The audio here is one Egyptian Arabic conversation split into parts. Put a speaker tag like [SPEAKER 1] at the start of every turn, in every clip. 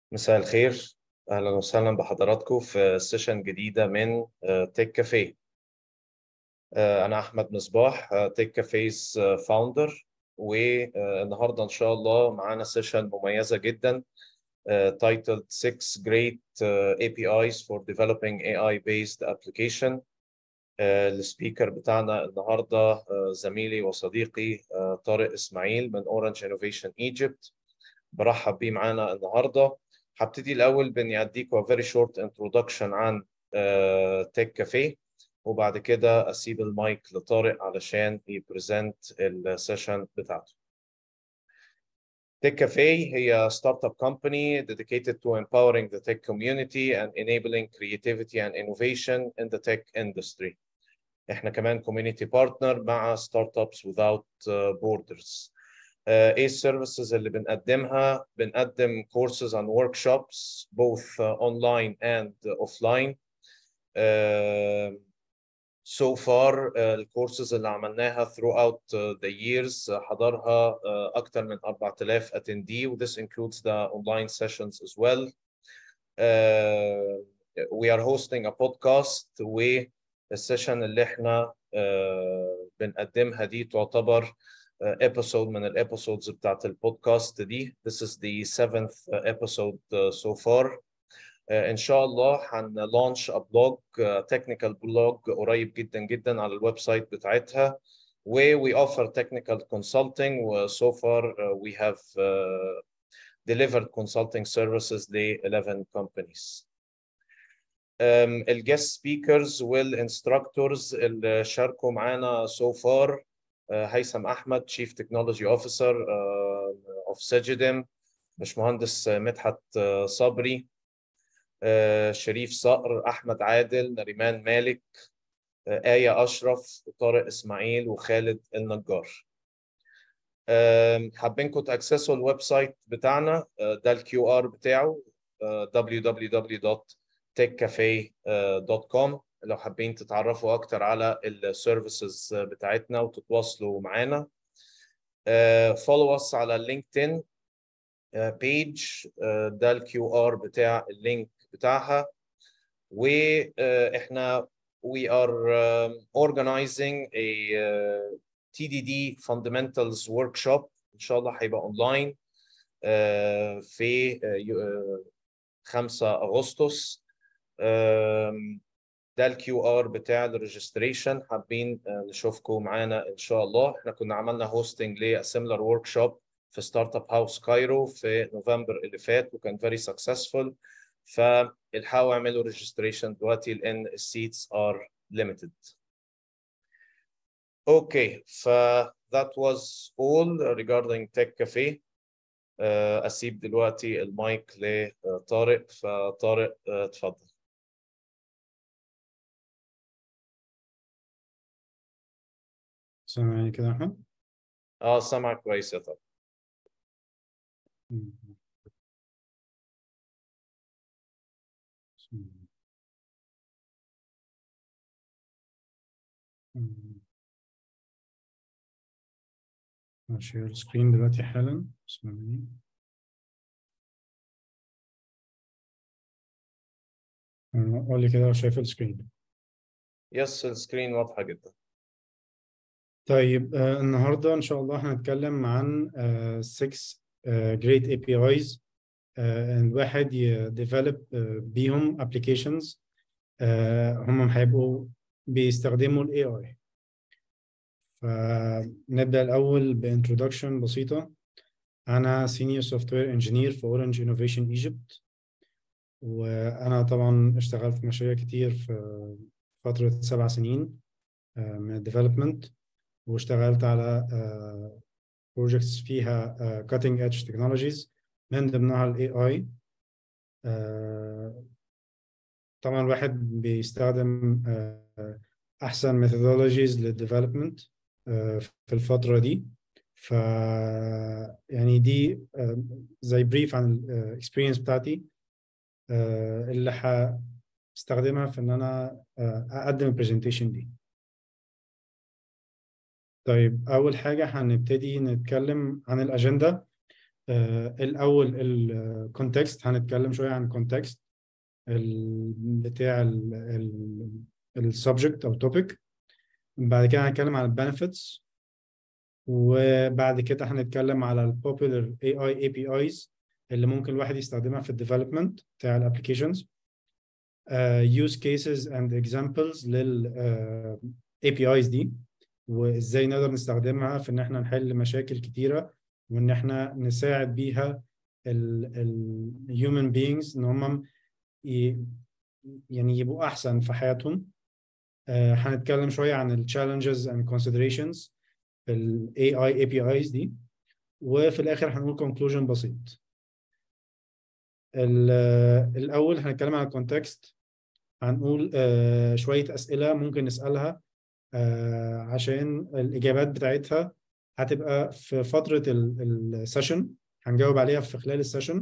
[SPEAKER 1] مساء الخير اهلا وسهلا بحضراتكم في سيشن جديده من تيك كافيه انا احمد مصباح تيك كافيز فاوندر والنهارده ان شاء الله معانا سيشن مميزه جدا titled 6 great APIs for developing AI based application السبيكر بتاعنا النهارده زميلي وصديقي طارق اسماعيل من اورنج انوفيشن ايجيبت برحب بيه معانا النهارده هبتدي الاول باني اديكم very short introduction عن تك كافيه وبعد كده اسيب المايك لطارق علشان يبريزنت السيشن بتاعته Tech Cafe هي startup company dedicated to empowering the tech community and enabling creativity and innovation in the tech industry. احنا كمان community partner مع startups without borders. ايه السيرفيسز اللي بنقدمها؟ بنقدم courses and workshops both online and offline. So far الكورسز اللي عملناها throughout the years حضرها أكثر من 4000 attendee و this includes the online sessions as well. Uh, we are hosting a podcast والسيشن اللي احنا uh, بنقدمها دي تعتبر episode من الابيسودز بتاعت البودكاست دي. This is the seventh episode so far. ان شاء الله هنلانش بلوج تكنيكال بلوج قريب جدا جدا على الويب سايت بتاعتها و we offer technical consulting و so far uh, we have uh, delivered consulting services ل 11 companies. Um, الجست سبيكرز والانستراكتورز اللي شاركوا معانا so far uh, هيثم احمد Chief Technology Officer uh, of Sagidem باشمهندس مدحت صبري آه، شريف صقر احمد عادل نريمان مالك آه، آية أشرف وطارق إسماعيل وخالد النجار حابينكم تاكسسوا الويب سايت بتاعنا ده الكيو ار بتاعه www.techcafe.com لو حابين تتعرفوا اكتر على السيرفيسز بتاعتنا وتتواصلوا معانا فولو اس على لينكدين بيج ده الكيو ار بتاع اللينك بتاعها واحنا we are um, organizing a uh, TDD fundamentals workshop ان شاء الله هيبقى اونلاين uh, في uh, 5 اغسطس um, ده الكيو ار بتاع الريجستريشن حابين نشوفكم معانا ان شاء الله احنا كنا عملنا هوستنج لسيميلر ورك شوب في ستارت اب هاوس كايرو في نوفمبر اللي فات وكان فيري سكسسفول فالحقوا اعملوا ريجستريشن دلوقتي لان السيتس ار ليميتد اوكي ف that was all regarding tech cafe uh, اسيب دلوقتي المايك لطارق فطارق uh, اتفضل
[SPEAKER 2] سامعني كده يا احمد؟
[SPEAKER 1] اه سامعك كويس يا طارق
[SPEAKER 2] هشير السكرين دلوقتي حالا اسمعني قول لي كده لو شايف السكرين
[SPEAKER 1] يس السكرين واضحة جدا
[SPEAKER 2] طيب آه النهارده ان شاء الله هنتكلم عن 6 جريت اي بي ايز الواحد يديفلوب بيهم ابلكيشنز هم هيبقوا بيستخدموا الاي اي فنبدا الاول بانترودكشن بسيطه انا سينيور سوفت وير انجينير في اورنج انوفيشن ايجيبت وانا طبعا اشتغلت في مشاريع كتير في فتره سبع سنين من الديفلوبمنت واشتغلت على بروجكتس فيها cutting edge technologies من ضمنها الاي اي طبعا الواحد بيستخدم احسن ميثودولوجيز للديفلوبمنت في الفتره دي ف يعني دي زي بريف عن الاكسبيرينس بتاعتي اللي هستخدمها في ان انا اقدم البرزنتيشن دي طيب اول حاجه هنبتدي نتكلم عن الاجنده الاول الكونتكست هنتكلم شويه عن الكونتكست بتاع السبجكت او توبيك بعد كده هنتكلم عن البنفيتس وبعد كده هنتكلم على البوبولار اي اي اي بي ايز اللي ممكن الواحد يستخدمها في الديفلوبمنت بتاع الابلكيشنز يوز كيسز اند اكزامبلز لل اي بي ايز دي وازاي نقدر نستخدمها في ان احنا نحل مشاكل كتيره وان احنا نساعد بيها الهيومن بينجز ان هم يعني يبقوا احسن في حياتهم آه هنتكلم شويه عن التشالنجز اند كونسيدريشنز في الاي اي اي بي ايز دي وفي الاخر هنقول كونكلوجن بسيط الاول هنتكلم عن الكونتكست هنقول آه شويه اسئله ممكن نسالها آه عشان الاجابات بتاعتها هتبقى في فتره السيشن هنجاوب عليها في خلال السيشن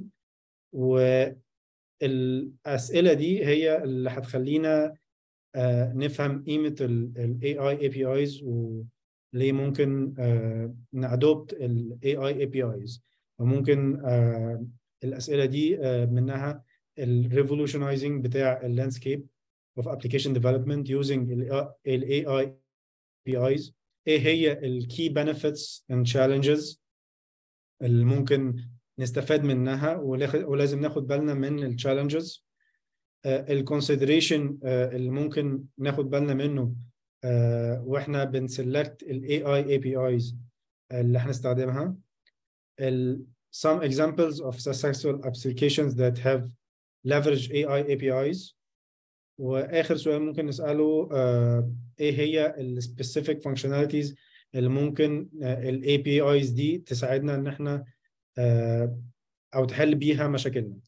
[SPEAKER 2] والاسئله دي هي اللي هتخلينا آه نفهم قيمه الاي اي اي بي ايز وليه ممكن آه نادوبت الاي اي اي بي ايز وممكن آه الاسئله دي منها الريفولوشنايزنج بتاع اللاندسكيب اوف ابلكيشن ديفلوبمنت يوزنج الاي اي بي ايز ايه هي الكي بنفيتس اند تشالنجز اللي ممكن نستفاد منها ولازم ناخد بالنا من التشالنجز الكونسيدريشن اللي ممكن ناخد بالنا منه واحنا بنسلكت الاي اي اي بي ايز اللي هنستخدمها some examples of successful applications that have leveraged AI APIs واخر سؤال ممكن نساله آه ايه هي السبيسيفيك functionalities اللي ممكن الاي بي ايز دي تساعدنا ان احنا آه او تحل بيها مشاكلنا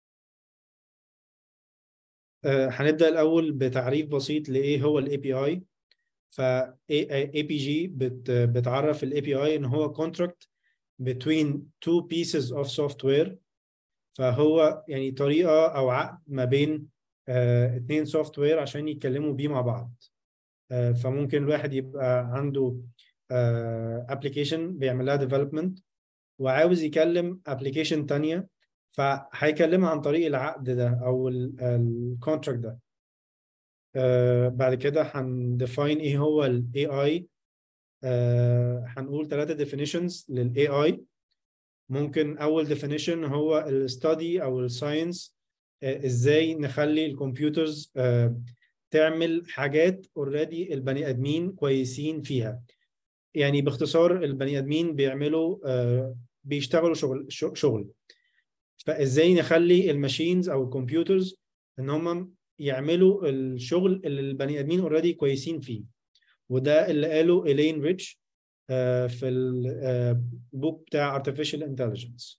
[SPEAKER 2] آه هنبدا الاول بتعريف بسيط لايه هو الاي بي اي ف اي بي جي بتعرف الاي بي اي ان هو contract between two pieces of software فهو يعني طريقة أو عقد ما بين آه اتنين سوفت وير عشان يتكلموا بيه مع بعض آه فممكن الواحد يبقى عنده ابلكيشن آه بيعمل لها ديفلوبمنت وعاوز يكلم ابلكيشن تانية فهيكلمها عن طريق العقد ده أو الكونتراكت ده بعد كده هنديفاين ايه هو الاي اي هنقول ثلاثة definitions للاي اي ممكن اول definition هو الستادي او الساينس ازاي نخلي الكمبيوترز تعمل حاجات اوريدي البني ادمين كويسين فيها يعني باختصار البني ادمين بيعملوا بيشتغلوا شغل شغل فازاي نخلي الماشينز او الكمبيوترز ان هم يعملوا الشغل اللي البني ادمين اوريدي كويسين فيه وده اللي قاله إلين ريتش في البوك بتاع Artificial Intelligence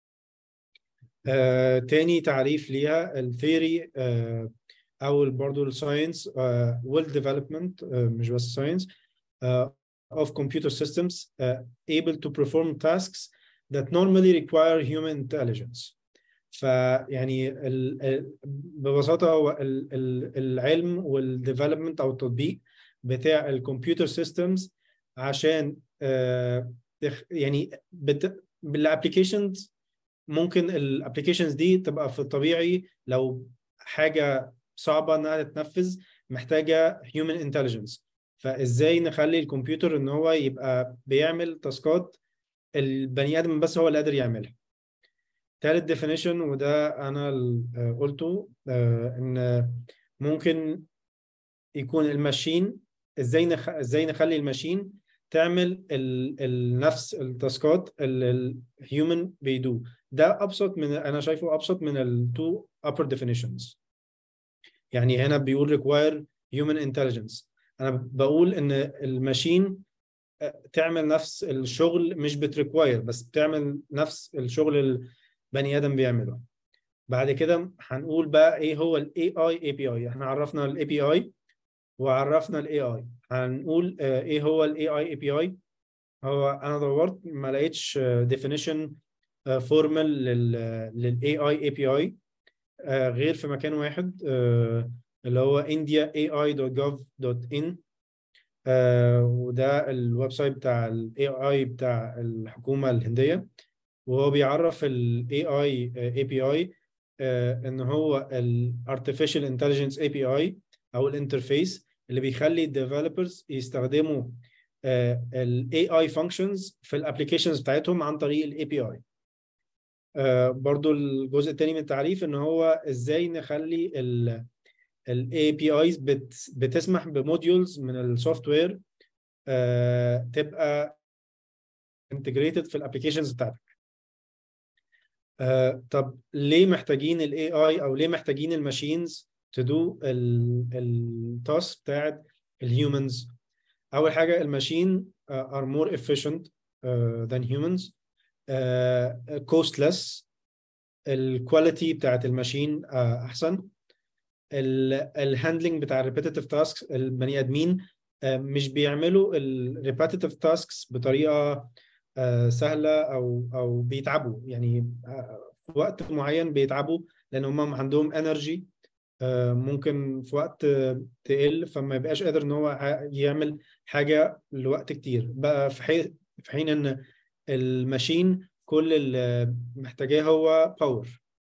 [SPEAKER 2] تاني تعريف ليها الثيري أو برضه الساينس will development مش بس ساينس of computer systems able to perform tasks that normally require human intelligence فيعني ببساطة هو العلم والديفلوبمنت أو التطبيق بتاع الكمبيوتر سيستمز عشان آه يعني بالابلكيشنز ممكن الابلكيشنز دي تبقى في الطبيعي لو حاجه صعبه انها تتنفذ محتاجه هيومن انتليجنس فازاي نخلي الكمبيوتر ان هو يبقى بيعمل تاسكات البني ادم بس هو اللي قادر يعملها ثالث ديفينيشن وده انا قلته آه ان ممكن يكون الماشين ازاي نخ... ازاي نخلي الماشين تعمل ال... ال... نفس التاسكات اللي الهيومن بيدو ده ابسط من انا شايفه ابسط من التو upper definitions يعني هنا بيقول require human intelligence انا بقول ان الماشين تعمل نفس الشغل مش بتريكواير بس بتعمل نفس الشغل البني ادم بيعمله بعد كده هنقول بقى ايه هو الاي اي اي بي اي احنا عرفنا الاي بي اي وعرفنا الاي اي هنقول ايه هو الاي اي اي بي اي هو انا دورت ما لقيتش definition فورمال للاي اي اي بي اي غير في مكان واحد اللي هو india.ai.gov.in وده الويب سايت بتاع الاي اي بتاع الحكومه الهنديه وهو بيعرف ال AI API ان هو ال Artificial Intelligence API او الانترفيس اللي بيخلي الديفلوبرز يستخدموا ال AI functions في الابلكيشنز بتاعتهم عن طريق ال API. برضو الجزء الثاني من التعريف ان هو ازاي نخلي ال ال APIs بت بتسمح بموديولز من السوفت وير تبقى integrated في الابلكيشنز بتاعتك. Uh, طب ليه محتاجين ال AI او ليه محتاجين الماشينز تدو التاسك بتاعت الهيومنز اول حاجه الماشين uh, are more efficient uh, than humans uh, costless الكواليتي بتاعت الماشين uh, احسن الهاندلنج بتاع الريبيتيتيف تاسكس البني ادمين uh, مش بيعملوا الريبيتيتيف تاسكس بطريقه uh, سهله او او بيتعبوا يعني uh, في وقت معين بيتعبوا لان هم عندهم انرجي ممكن في وقت تقل فما يبقاش قادر ان هو يعمل حاجه لوقت كتير بقى في حين في حين ان الماشين كل اللي محتاجاه هو باور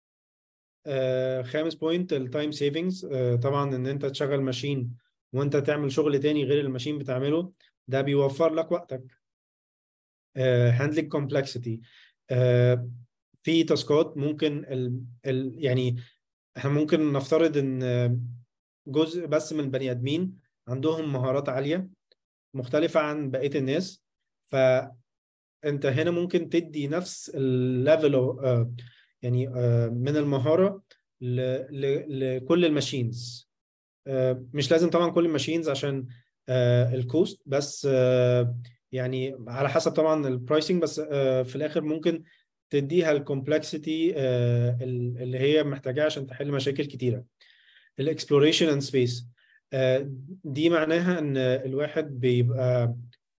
[SPEAKER 2] خامس بوينت التايم سيفنجز طبعا ان انت تشغل ماشين وانت تعمل شغل تاني غير الماشين بتعمله ده بيوفر لك وقتك هاندلنج كومبلكسيتي في تاسكات ممكن ال ال يعني احنا ممكن نفترض ان جزء بس من البني ادمين عندهم مهارات عاليه مختلفه عن بقيه الناس فانت هنا ممكن تدي نفس الليفل يعني من المهاره لكل الماشينز مش لازم طبعا كل الماشينز عشان الكوست بس يعني على حسب طبعا البرايسنج بس في الاخر ممكن تديها الكومبلكسيتي اللي هي محتاجاها عشان تحل مشاكل كتيره الاكسبلوريشن اند سبيس دي معناها ان الواحد بيبقى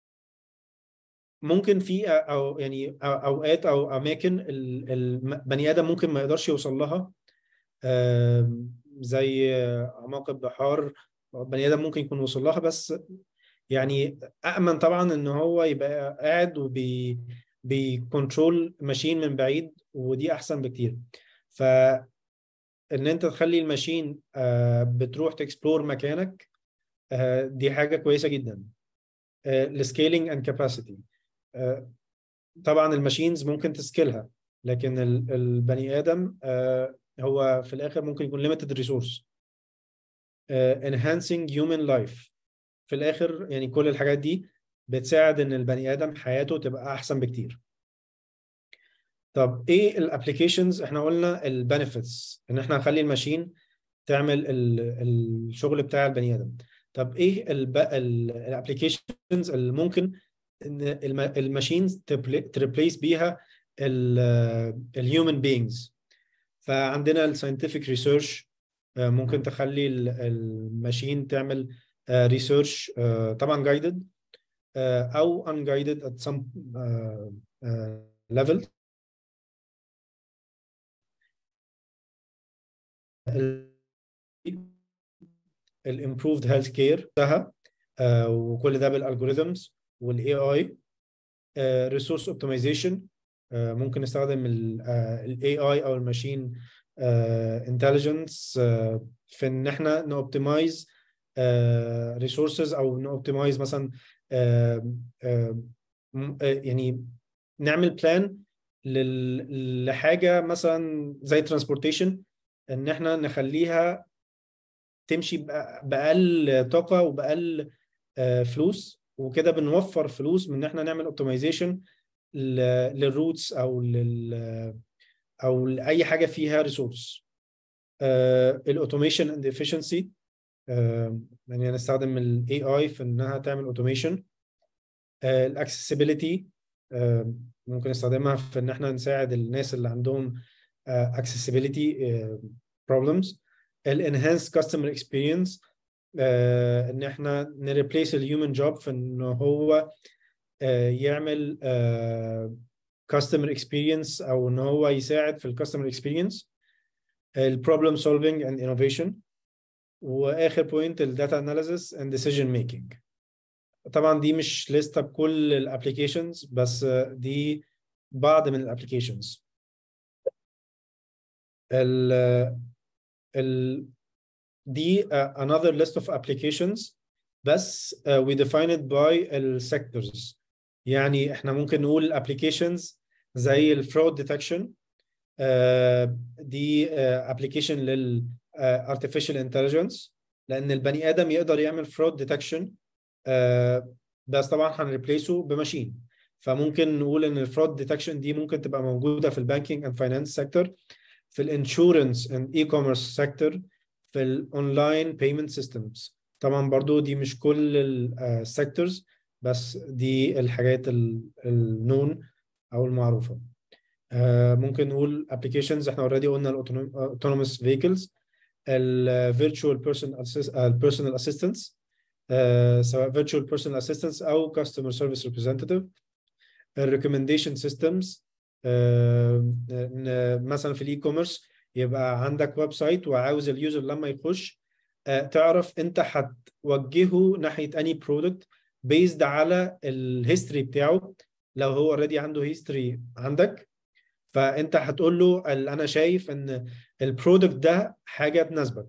[SPEAKER 2] ممكن في او يعني اوقات او اماكن البني ادم ممكن ما يقدرش يوصل لها زي اعماق البحار بني ادم ممكن يكون وصل لها بس يعني امن طبعا ان هو يبقى قاعد وبي بكنترول ماشين من بعيد ودي احسن بكتير ف ان انت تخلي الماشين بتروح تكسبلور مكانك دي حاجه كويسه جدا السكيلينج اند كاباسيتي طبعا الماشينز ممكن تسكيلها لكن البني ادم هو في الاخر ممكن يكون limited resource enhancing human life في الاخر يعني كل الحاجات دي بتساعد ان البني ادم حياته تبقى احسن بكتير طب ايه الابلكيشنز احنا قلنا البنفيتس ان احنا نخلي الماشين تعمل الشغل بتاع البني ادم طب ايه الابلكيشنز اللي ممكن ان الماشينز تريبليس بيها الهيومن بينجز فعندنا الساينتفك ريسيرش ممكن تخلي الماشين تعمل ريسيرش طبعا جايدد او unguided at some uh, uh, level الامبروفد هيلث كير وكل ده بالالجوريثمز والاي اي ريسورس اوبتمايزيشن ممكن نستخدم الاي اي او الماشين انتليجنس في ان احنا نوبتمايز ريسورسز او نوبتمايز مثلا يعني نعمل بلان لحاجه مثلا زي ترانسبورتيشن ان احنا نخليها تمشي باقل طاقه وباقل فلوس وكده بنوفر فلوس من ان احنا نعمل اوبتمايزيشن للروتس او لل او لاي حاجه فيها ريسورس الاوتوميشن اند efficiency يعني نستخدم الاي اي في انها تعمل اوتوميشن الاكسسبيليتي ممكن نستخدمها في ان احنا نساعد الناس اللي عندهم accessibility problems الانهانس كاستمر اكسبيرينس ان احنا نريبليس الهيومن جوب في ان هو يعمل كاستمر اكسبيرينس او ان هو يساعد في الكاستمر اكسبيرينس البروبلم سولفينج اند انوفيشن واخر بوينت الداتا اناليسيس اند ديسيجن ميكنج طبعا دي مش لسته بكل الابلكيشنز بس دي بعض من الابلكيشنز ال ال دي uh, another list of applications بس uh, we define it by ال sectors يعني احنا ممكن نقول applications زي ال fraud detection uh, دي uh, application لل uh, artificial intelligence لان البني ادم يقدر يعمل fraud detection uh, بس طبعا هنريبليسه بماشين فممكن نقول ان الفرود ديتكشن دي ممكن تبقى موجوده في البانكينج اند فاينانس سيكتور في الانشورنس اند اي كوميرس سيكتور في الاونلاين بيمنت سيستمز طبعا برضو دي مش كل السيكتورز بس دي الحاجات النون او المعروفه ممكن نقول ابلكيشنز احنا اوريدي قلنا الاوتونوموس فيكلز الفيرتشوال بيرسون البيرسونال اسيستنتس سواء virtual personal assistants او customer service representative recommendation systems مثلا في الاي كوميرس يبقى عندك ويب سايت وعاوز اليوزر لما يخش تعرف انت هتوجهه ناحيه اني برودكت بيزد على الهيستوري بتاعه لو هو اوريدي عنده هيستوري عندك فانت هتقول له انا شايف ان البرودكت ده حاجه تناسبك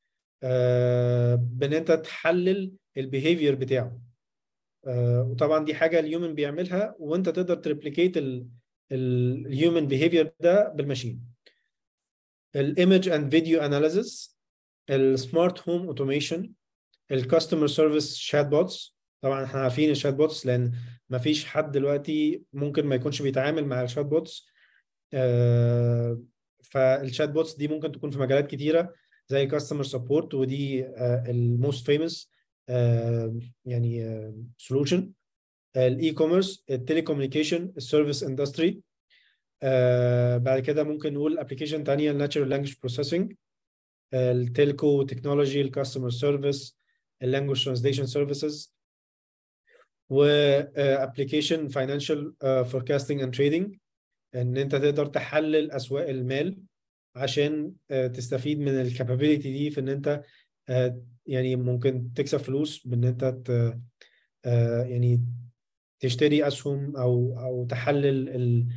[SPEAKER 2] بان انت تحلل البيهيفير بتاعه وطبعا دي حاجه الهيومن بيعملها وانت تقدر تريبليكيت الهيومن بيهيفير ده بالماشين الايمج اند فيديو اناليسيس السمارت هوم اوتوميشن الكاستمر سيرفيس شات بوتس طبعا احنا عارفين الشات بوتس لان ما فيش حد دلوقتي ممكن ما يكونش بيتعامل مع الشات بوتس فالشات بوتس دي ممكن تكون في مجالات كتيره زي كاستمر سبورت ودي الموست فيموس يعني سولوشن الاي كوميرس التليكوميونيكيشن السيرفيس اندستري بعد كده ممكن نقول ابلكيشن ثانيه الناتشرال لانجوج بروسيسنج التلكو تكنولوجي الكاستمر سيرفيس اللانجوج ترانسليشن سيرفيسز وابلكيشن فاينانشال فوركاستنج اند تريدنج ان انت تقدر تحلل اسواق المال عشان تستفيد من الكابابيلتي دي في ان انت يعني ممكن تكسب فلوس بان انت يعني تشتري اسهم او او تحلل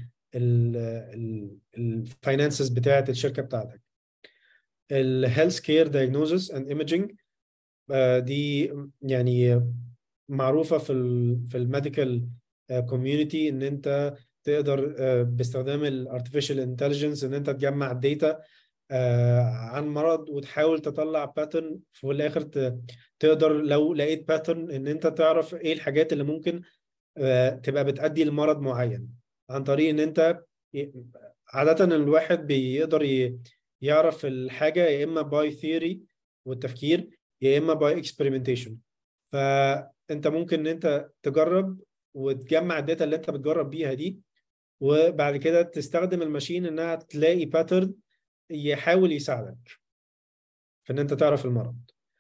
[SPEAKER 2] الفاينانسز بتاعه الشركه بتاعتك الهيلث كير دايجنوزس اند ايمجينج دي يعني معروفه في ال في الميديكال كوميونتي ان انت تقدر باستخدام الارتفيشال انتليجنس ان انت تجمع الداتا عن مرض وتحاول تطلع باترن في الاخر تقدر لو لقيت باترن ان انت تعرف ايه الحاجات اللي ممكن تبقى بتأدي لمرض معين عن طريق ان انت عادة الواحد بيقدر يعرف الحاجة يا اما باي ثيوري والتفكير يا اما باي اكسبيرمنتيشن فانت ممكن ان انت تجرب وتجمع الداتا اللي انت بتجرب بيها دي وبعد كده تستخدم الماشين انها تلاقي باترن يحاول يساعدك في ان انت تعرف المرض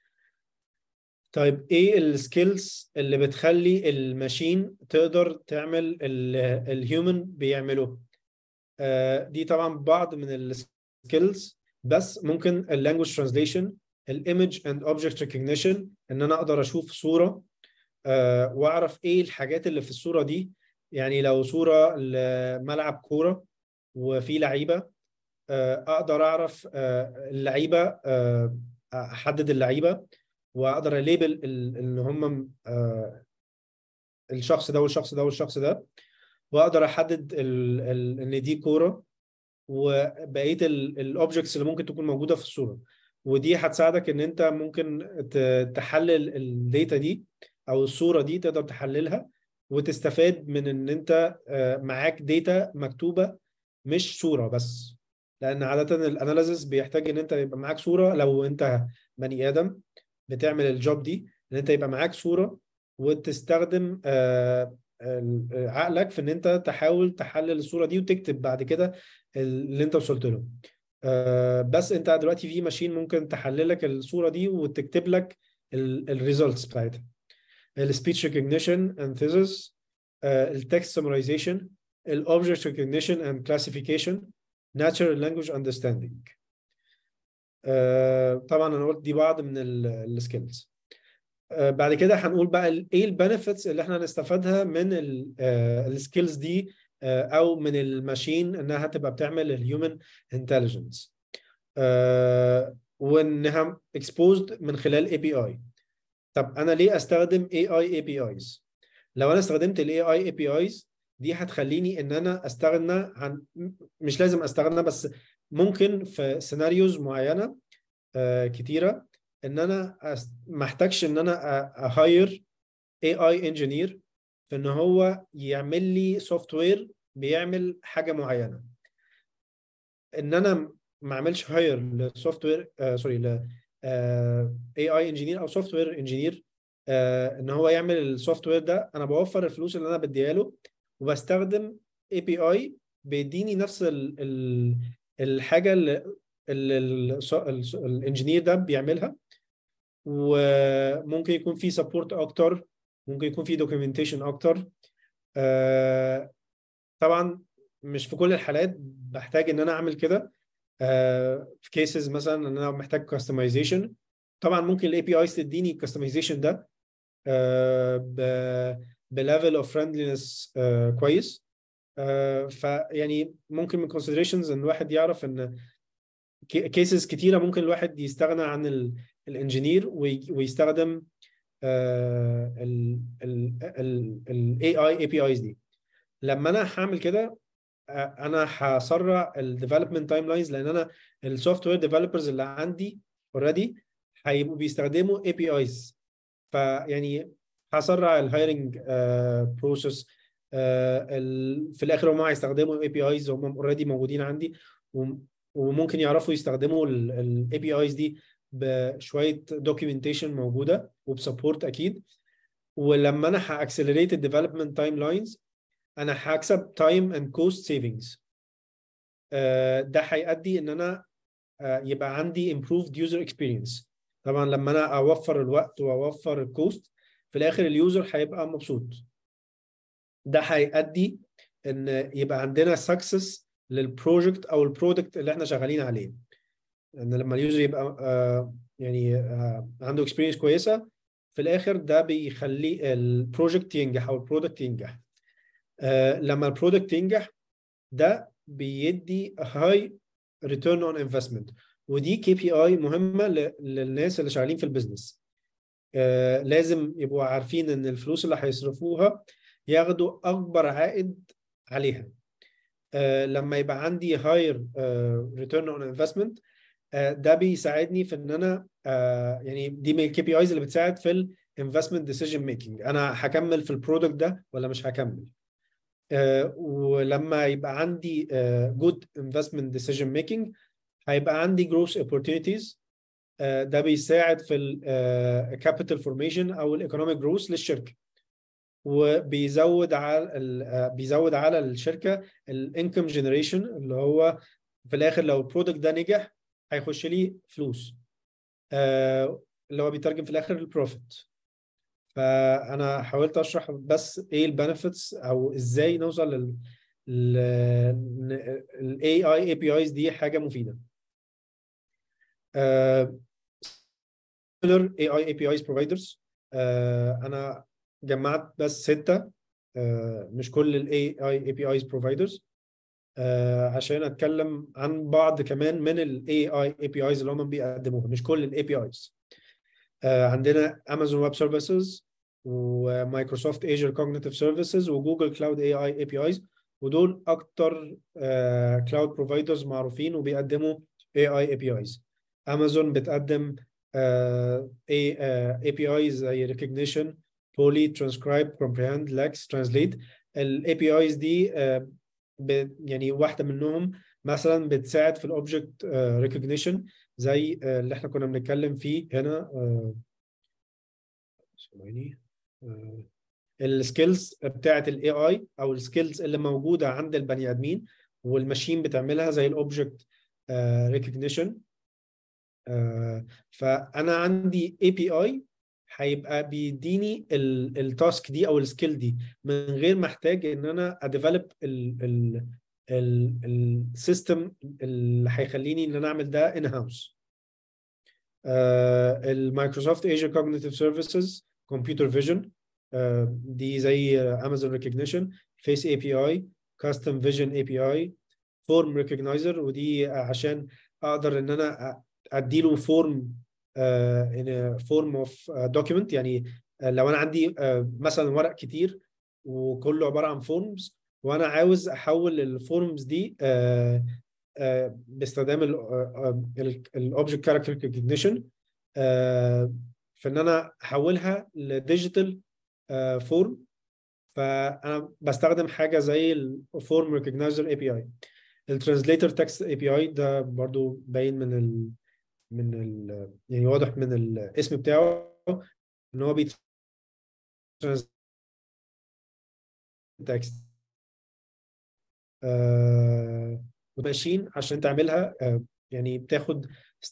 [SPEAKER 2] طيب ايه السكيلز اللي بتخلي الماشين تقدر تعمل الهيومن بيعمله آه دي طبعا بعض من السكيلز بس ممكن اللانجوج ترانسليشن الايمج اند اوبجكت ريكوجنيشن ان انا اقدر اشوف صوره آه واعرف ايه الحاجات اللي في الصوره دي يعني لو صوره لملعب كوره وفي لعيبه اقدر اعرف اللعيبه احدد اللعيبه واقدر اليبل ان هم الشخص ده والشخص ده والشخص ده واقدر احدد ان دي كوره وبقيه الاوبجكتس اللي ممكن تكون موجوده في الصوره ودي هتساعدك ان انت ممكن تحلل الداتا دي او الصوره دي تقدر تحللها وتستفاد من ان انت معاك داتا مكتوبه مش صوره بس لان عاده الاناليسيس بيحتاج ان انت يبقى معاك صوره لو انت بني ادم بتعمل الجوب دي ان انت يبقى معاك صوره وتستخدم عقلك في ان انت تحاول تحلل الصوره دي وتكتب بعد كده اللي انت وصلت له بس انت دلوقتي في ماشين ممكن تحلل لك الصوره دي وتكتب لك الريزلتس بتاعتها السبيتش ريكوجنيشن اند ثيسس التكست سمرايزيشن الاوبجكت ريكوجنيشن اند كلاسيفيكيشن natural language understanding uh, طبعا انا قلت دي بعض من السكيلز uh, بعد كده هنقول بقى ايه البنفيتس اللي احنا هنستفادها من السكيلز دي او من الماشين انها تبقى بتعمل الهيومن انتليجنس وانها exposed من خلال اي بي اي طب انا ليه استخدم اي اي اي بي ايز لو انا استخدمت الاي اي اي بي ايز دي هتخليني ان انا استغنى عن مش لازم استغنى بس ممكن في سيناريوز معينه آه كتيره ان انا ما احتاجش ان انا اهاير اي اي انجينير في ان هو يعمل لي سوفت وير بيعمل حاجه معينه ان انا ما اعملش هاير لسوفت وير سوري ل اي اي انجينير او سوفت وير انجينير ان هو يعمل السوفت وير ده انا بوفر الفلوس اللي انا بديها له وبستخدم اي بي اي بيديني نفس ال ال الحاجه اللي الانجينير ده بيعملها وممكن يكون في سبورت اكتر ممكن يكون في دوكيومنتيشن اكتر آه طبعا مش في كل الحالات بحتاج ان انا اعمل كده آه في كيسز مثلا ان انا محتاج كاستمايزيشن طبعا ممكن الاي بي ايز تديني الكاستمايزيشن ده آه بليفل اوف فريندلينس كويس آه فيعني ممكن من considerations ان الواحد يعرف ان كيسز كتيره ممكن الواحد يستغنى عن الانجينير ويستخدم الاي اي اي بي ايز دي لما انا هعمل كده انا هسرع الديفلوبمنت تايم لاينز لان انا السوفت وير ديفلوبرز اللي عندي اوريدي هيبقوا بيستخدموا اي بي ايز فيعني هسرع الهايرنج بروسيس في الاخر هم هيستخدموا اي بي ايز هم اوريدي موجودين عندي وممكن يعرفوا يستخدموا الاي بي ايز دي بشويه دوكيومنتيشن موجوده وبسبورت اكيد ولما انا هاكسلريت الديفلوبمنت تايم لاينز انا هكسب تايم اند كوست سيفنجز ده هيؤدي ان انا يبقى عندي improved user experience طبعا لما انا اوفر الوقت واوفر الكوست في الاخر اليوزر هيبقى مبسوط ده هيؤدي ان يبقى عندنا سكسس للبروجكت او البرودكت اللي احنا شغالين عليه ان لما اليوزر يبقى آه يعني آه عنده اكسبيرينس كويسه في الاخر ده بيخلي البروجكت ينجح او البرودكت ينجح آه لما البرودكت ينجح ده بيدي هاي ريتيرن اون انفستمنت ودي كي بي اي مهمه للناس اللي شغالين في البيزنس آه لازم يبقوا عارفين ان الفلوس اللي هيصرفوها ياخدوا اكبر عائد عليها آه لما يبقى عندي هاير ريتيرن اون انفستمنت ده بيساعدني في ان انا آه يعني دي من الكي بي ايز اللي بتساعد في الانفستمنت ديسيجن ميكنج انا هكمل في البرودكت ده ولا مش هكمل آه ولما يبقى عندي جود انفستمنت ديسيجن ميكنج هيبقى عندي جروث اوبورتونيتيز ده بيساعد في الكابيتال فورميشن او الايكونوميك جروث للشركه وبيزود على بيزود على الشركه الانكم جنريشن اللي هو في الاخر لو البرودكت ده نجح هيخش لي فلوس آه اللي هو بيترجم في الاخر البروفيت فانا حاولت اشرح بس ايه البنفيتس او ازاي نوصل لل الاي اي اي بي ايز دي حاجه مفيده اي اي اي بي ايز بروفايدرز انا جمعت بس سته آه مش كل الاي اي اي بي ايز بروفايدرز عشان اتكلم عن بعض كمان من الاي اي اي بي ايز اللي هم بيقدموها مش كل الاي بي ايز عندنا امازون ويب سيرفيسز ومايكروسوفت ايجر كوجنيتيف سيرفيسز وجوجل كلاود اي اي اي بي ايز ودول اكتر كلاود بروفايدرز معروفين وبيقدموا اي اي اي بي ايز امازون بتقدم اي اي بي ايز زي ريكوجنيشن بولي ترانسكرايب كومبريهند لاكس ترانسليت الاي بي ايز دي uh, يعني واحده منهم مثلا بتساعد في الاوبجكت ريكوجنيشن زي uh, اللي احنا كنا بنتكلم فيه هنا ثواني uh, السكيلز بتاعه الاي اي او السكيلز اللي موجوده عند البني ادمين والماشين بتعملها زي الاوبجكت ريكوجنيشن فانا عندي اي بي اي هيبقى بيديني التاسك دي او السكيل دي من غير ما احتاج ان انا اديفلوب السيستم اللي هيخليني ان انا اعمل ده ان هاوس المايكروسوفت ايجر كوجنيتيف سيرفيسز كمبيوتر فيجن دي زي امازون ريكوجنيشن فيس اي بي اي كاستم فيجن اي بي اي فورم ريكوجنايزر ودي عشان اقدر ان انا اديله فورم ان فورم اوف دوكيمنت يعني لو انا عندي مثلا ورق كتير وكله عباره عن فورمز وانا عاوز احول الفورمز دي باستخدام الاوبجكت كاركتر ريكوجنيشن في ان انا احولها لديجيتال فورم فانا بستخدم حاجه زي الفورم ريكوجنايزر اي بي اي الترانسليتر تكست اي بي اي ده برضو باين من ال من ال يعني واضح من الاسم بتاعه ان هو بي تكست آه ماشين عشان تعملها آه يعني بتاخد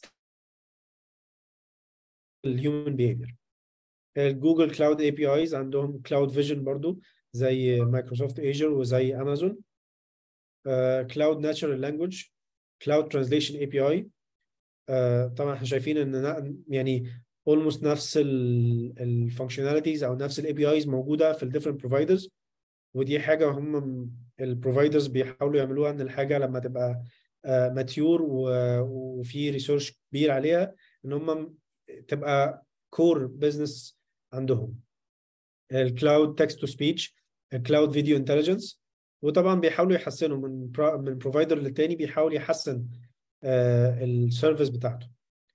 [SPEAKER 2] الهيومن بيهيفير الجوجل كلاود اي بي ايز عندهم كلاود فيجن برضو زي مايكروسوفت ايجر وزي امازون كلاود ناتشرال لانجوج كلاود ترانزليشن اي بي اي طبعا احنا شايفين ان يعني اولموست نفس الفانكشناليتيز او نفس الاي بي ايز موجوده في الديفرنت بروفايدرز ودي حاجه هم البروفايدرز بيحاولوا يعملوها ان الحاجه لما تبقى ماتيور وفي ريسيرش كبير عليها ان هم تبقى كور بزنس عندهم الكلاود تكست تو سبيتش الكلاود فيديو انتليجنس وطبعا بيحاولوا يحسنوا من من بروفايدر للتاني بيحاول يحسن السيرفيس بتاعته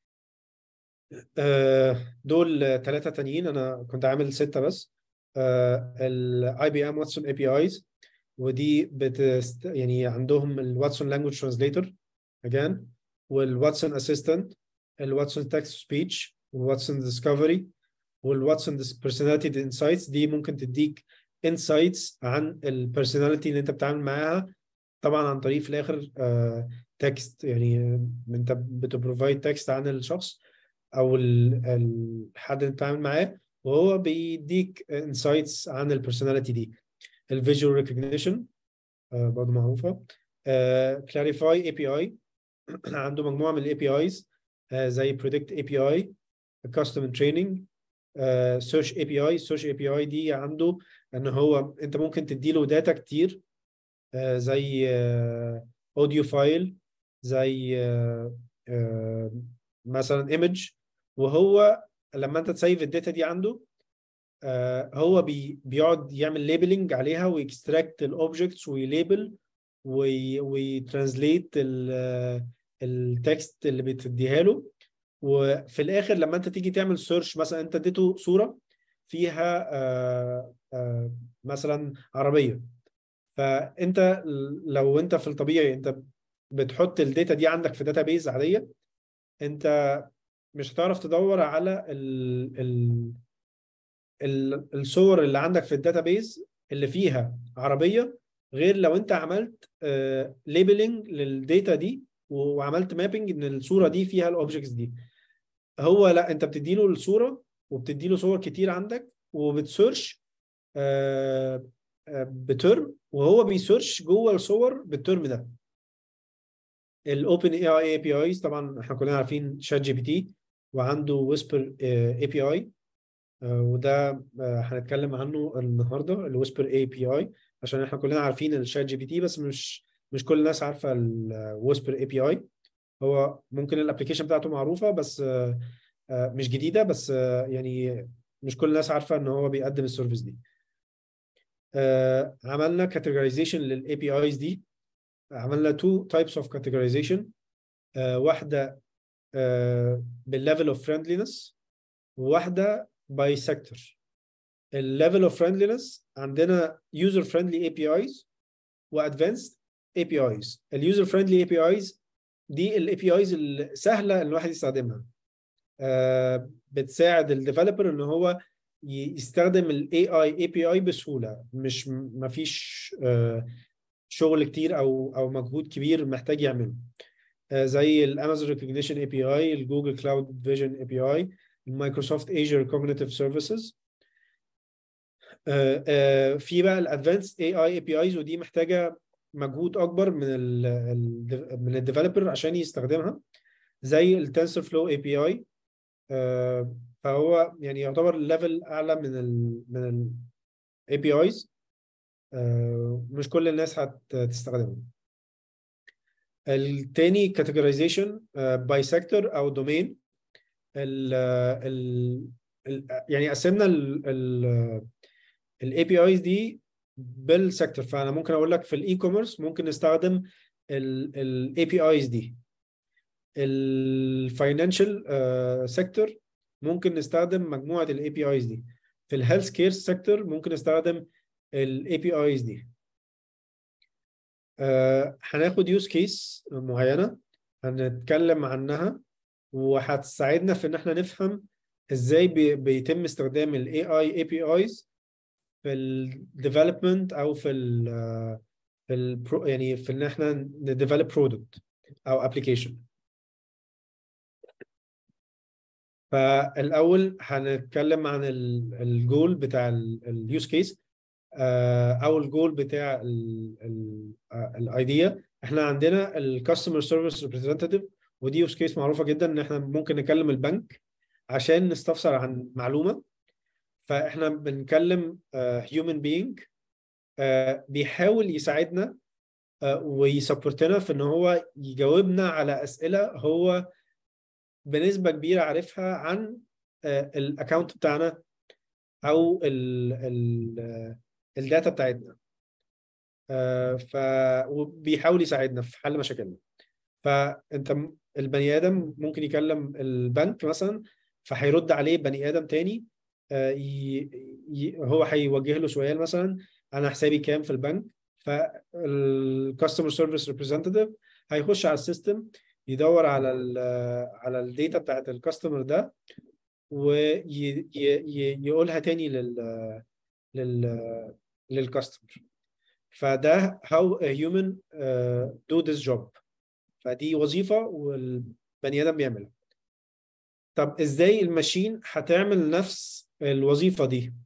[SPEAKER 2] دول ثلاثه تانيين انا كنت عامل سته بس الاي بي ام واتسون اي بي ايز ودي بتست يعني عندهم الواتسون لانجوج ترانسليتور again والواتسون اسيستنت الواتسون تكست سبيتش والواتسون ديسكفري والواتسون بيرسوناليتي انسايتس دي ممكن تديك انسايتس عن البيرسوناليتي اللي انت بتتعامل معاها طبعا عن طريق في الاخر تكست يعني انت بتبروفايد تكست عن الشخص او الحد اللي بتتعامل معاه وهو بيديك انسايتس عن البيرسوناليتي دي الفيجوال ريكوجنيشن برضه معروفه كلاريفاي اي بي اي عنده مجموعه من الاي بي ايز زي بريدكت اي بي اي كاستم تريننج سيرش اي بي اي سيرش اي بي اي دي عنده ان هو انت ممكن تديله داتا كتير uh, زي اوديو uh, فايل زي uh, مثلا ايمج وهو لما انت تسيف الداتا دي عنده هو بي بيقعد يعمل ليبلنج عليها ويكستراكت الاوبجكتس ويليبل ويترانسليت التكست اللي بتديها له وفي الاخر لما انت تيجي تعمل سيرش مثلا انت اديته صوره فيها آآ آآ مثلا عربيه فانت لو انت في الطبيعي انت بتحط الداتا دي عندك في داتابيز عاديه انت مش هتعرف تدور على ال ال ال الصور اللي عندك في الداتابيز اللي فيها عربيه غير لو انت عملت ليبلنج للداتا دي وعملت مابنج ان الصوره دي فيها الاوبجكتس دي هو لا انت بتدي له الصوره وبتدي له صور كتير عندك وبتسيرش بترم وهو بيسيرش جوه الصور بالترم ده الاوبن اي اي اي بي ايز طبعا احنا كلنا عارفين شات جي بي تي وعنده ويسبر اي بي اي وده هنتكلم عنه النهارده الويسبر اي بي اي عشان احنا كلنا عارفين الشات جي بي تي بس مش مش كل الناس عارفه الويسبر اي بي اي هو ممكن الابلكيشن بتاعته معروفه بس مش جديده بس يعني مش كل الناس عارفه ان هو بيقدم السيرفيس دي عملنا كاتيجورايزيشن للاي بي ايز دي عملنا تو تايبس اوف كاتيجورايزيشن واحده بالليفل اوف فريندلينس وواحده باي سيكتور الليفل اوف فريندلينس عندنا يوزر فريندلي اي بي ايز وادفانسد اي بي ايز اليوزر فريندلي اي بي ايز دي الاي بي ايز السهله اللي الواحد يستخدمها آه بتساعد الديفلوبر ان هو يستخدم الاي اي اي بي اي بسهوله مش ما فيش آه شغل كتير او او مجهود كبير محتاج يعمله آه زي الامازون ريكوجنيشن اي بي اي الجوجل كلاود فيجن اي بي اي المايكروسوفت ايجر كوجنيتيف سيرفيسز في بقى الادفانس اي اي اي بي ايز ودي محتاجه مجهود اكبر من ال من الديفلوبر عشان يستخدمها زي التنسر فلو اي بي اي فهو يعني يعتبر ليفل اعلى من ال من الاي بي ايز مش كل الناس هتستخدمه التاني كاتيجورايزيشن باي سيكتور او دومين ال ال يعني قسمنا الاي بي ايز دي بالسيكتور فانا ممكن اقول لك في الاي كوميرس ممكن نستخدم الاي بي ايز دي الفاينانشال سيكتور ممكن نستخدم مجموعه الاي بي ايز دي في الهيلث كير سيكتور ممكن نستخدم الاي بي ايز دي آه هناخد يوز كيس معينه هنتكلم عنها وهتساعدنا في ان احنا نفهم ازاي بي بيتم استخدام الاي اي اي بي ايز في الديفلوبمنت او في ال في ال يعني في ان احنا نديفلوب برودكت او ابلكيشن فالاول هنتكلم عن الجول بتاع اليوز كيس او الجول بتاع الايديا احنا عندنا الكاستمر سيرفيس ريبريزنتيف ودي يوز كيس معروفه جدا ان احنا ممكن نكلم البنك عشان نستفسر عن معلومه فاحنا بنكلم هيومن بينج بيحاول يساعدنا ويسبورتنا في ان هو يجاوبنا على اسئله هو بنسبه كبيره عارفها عن الاكونت بتاعنا او ال ال الداتا بتاعتنا ف وبيحاول يساعدنا في حل مشاكلنا فانت البني ادم ممكن يكلم البنك مثلا فهيرد عليه بني ادم تاني ي... ي... هو هيوجه له سؤال مثلا انا حسابي كام في البنك فالكاستمر سيرفيس ريبريزنتيف هيخش على السيستم يدور على ال على الداتا بتاعت الكاستمر ده ويقولها تاني لل لل للكاستمر فده how a human uh, do this job فدي وظيفة والبني آدم بيعملها طب ازاي الماشين هتعمل نفس الوظيفة دي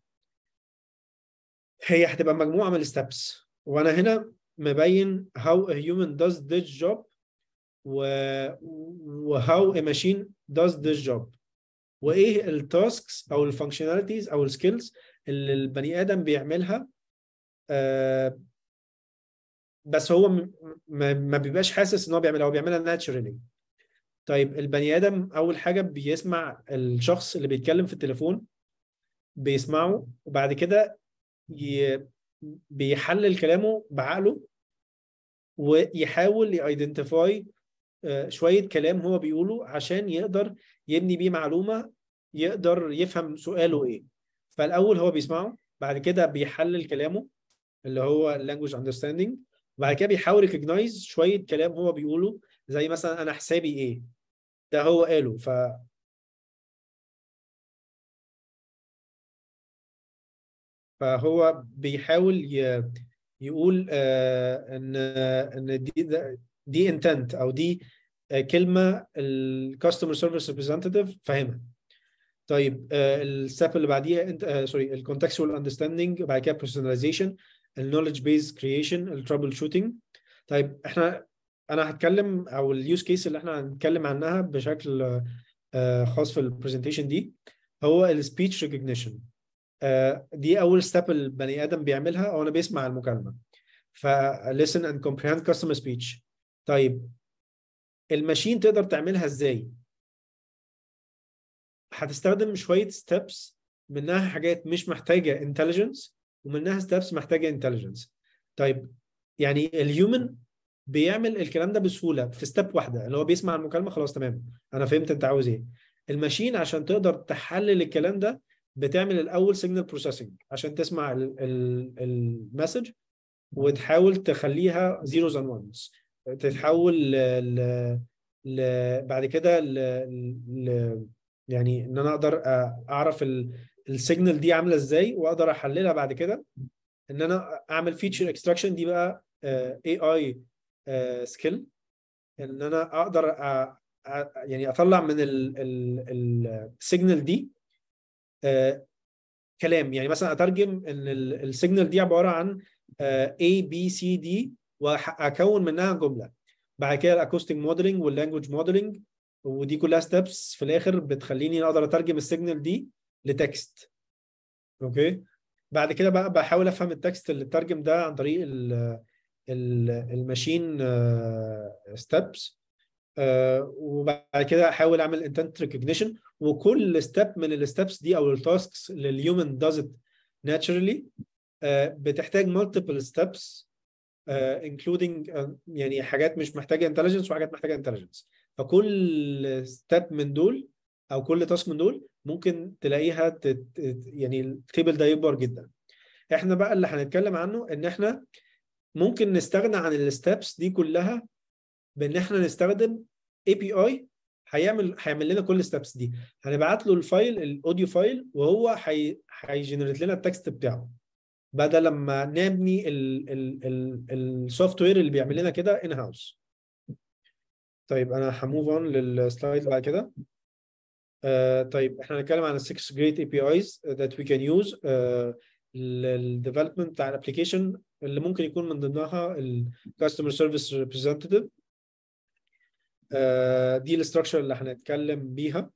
[SPEAKER 2] هي هتبقى مجموعة من الستبس وانا هنا مبين how a human does this job و, و how a machine does this job وايه التاسكس او الفانكشناليتيز او السكيلز اللي البني ادم بيعملها آه بس هو ما بيبقاش حاسس ان هو بيعملها هو بيعملها ناتشرالي طيب البني ادم اول حاجه بيسمع الشخص اللي بيتكلم في التليفون بيسمعه وبعد كده ي... بيحلل كلامه بعقله ويحاول يايدنتيفاي شويه كلام هو بيقوله عشان يقدر يبني بيه معلومه يقدر يفهم سؤاله ايه فالاول هو بيسمعه بعد كده بيحلل كلامه اللي هو language understanding وبعد كده بيحاول يكوجنايز شويه كلام هو بيقوله زي مثلا انا حسابي ايه ده هو قاله ف فهو بيحاول ي... يقول آه ان ان دي دي انتنت او دي كلمه الكاستمر سيرفيس ريبريزنتيف فاهمها طيب آه الستيب اللي بعديها انت آه سوري الكونتكستوال اندرستاندينج بعد كده بيرسوناليزيشن النولج بيز كرييشن الترابل شوتنج طيب احنا انا هتكلم او اليوز كيس اللي احنا هنتكلم عنها بشكل آه خاص في البرزنتيشن دي هو السبيتش ريكوجنيشن دي اول ستيب البني ادم بيعملها او انا بيسمع المكالمه ف listen and comprehend customer speech طيب الماشين تقدر تعملها ازاي هتستخدم شويه ستيبس منها حاجات مش محتاجه انتليجنس ومنها ستيبس محتاجه انتليجنس طيب يعني الهيومن بيعمل الكلام ده بسهوله في ستيب واحده اللي هو بيسمع المكالمه خلاص تمام انا فهمت انت عاوز ايه الماشين عشان تقدر تحلل الكلام ده بتعمل الاول سيجنال بروسيسنج عشان تسمع المسج وتحاول تخليها زيروز اند وانز تتحول ل... ل... بعد كده ل... ل... يعني ان انا اقدر اعرف السيجنال دي عامله ازاي واقدر احللها بعد كده ان انا اعمل فيتشر اكستراكشن دي بقى اي اي سكيل ان انا اقدر أ... أ... يعني اطلع من السيجنال دي آه كلام يعني مثلا اترجم ان السيجنال دي عباره عن آه A B C D واكون منها جمله بعد كده الاكوستيك موديلنج واللانجوج موديلنج ودي كلها ستيبس في الاخر بتخليني اقدر اترجم السيجنال دي لتكست اوكي بعد كده بقى بحاول افهم التكست اللي اترجم ده عن طريق ال الماشين ستيبس وبعد كده احاول اعمل انتنت ريكوجنيشن وكل ستيب من الستبس دي او التاسكس اللي الهيومن does it naturally uh, بتحتاج multiple steps uh, including uh, يعني حاجات مش محتاجه intelligence وحاجات محتاجه intelligence فكل ستيب من دول او كل تاسك من دول ممكن تلاقيها تت... يعني التيبل ده يكبر جدا احنا بقى اللي هنتكلم عنه ان احنا ممكن نستغنى عن الستبس دي كلها بان احنا نستخدم اي بي اي هيعمل هيعمل لنا كل الستبس دي هنبعت له الفايل الاوديو فايل وهو هيجنريت لنا التكست بتاعه بدل لما نبني السوفت وير اللي بيعمل لنا كده ان هاوس طيب انا هموف اون للسلايد بعد كده uh, طيب احنا هنتكلم عن 6 great APIs that we can use uh, للديفلوبمنت بتاع الابلكيشن اللي ممكن يكون من ضمنها الكاستمر سيرفيس ريبريزنتيف دي الاستراكشر اللي هنتكلم بيها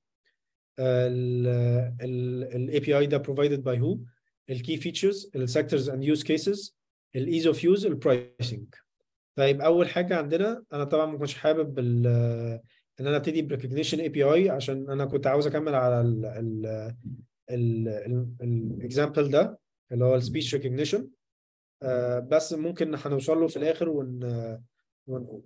[SPEAKER 2] الاي بي اي ده provided by who الكي فيتشرز السيكتورز اند يوز كيسز الايز اوف يوز البرايسنج طيب اول حاجه عندنا انا طبعا ما كنتش حابب ان انا ابتدي بريكوجنيشن اي بي اي عشان انا كنت عاوز اكمل على الاكزامبل ده اللي هو السبيتش ريكوجنيشن بس ممكن هنوصل له في الاخر ون ونقول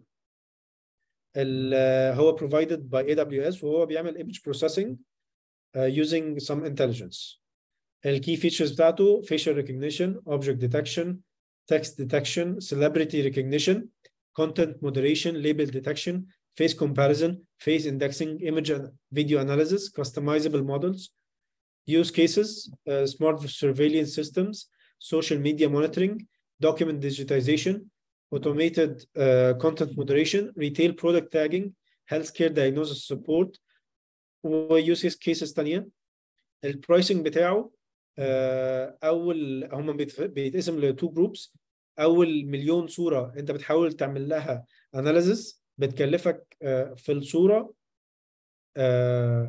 [SPEAKER 2] هو provided by AWS وهو بيعمل image processing uh, using some intelligence. الكي features بتاعته facial recognition, object detection, text detection, celebrity recognition, content moderation, label detection, face comparison, face indexing, image and video analysis, customizable models, use cases, uh, smart surveillance systems, social media monitoring, document digitization, automated uh, content moderation, retail product tagging, healthcare diagnosis support, ويوز كيسز ثانيه البرايسنج بتاعه uh, اول هم بيتقسم لتو جروبس اول مليون صوره انت بتحاول تعمل لها اناليسيس بتكلفك uh, في الصوره uh,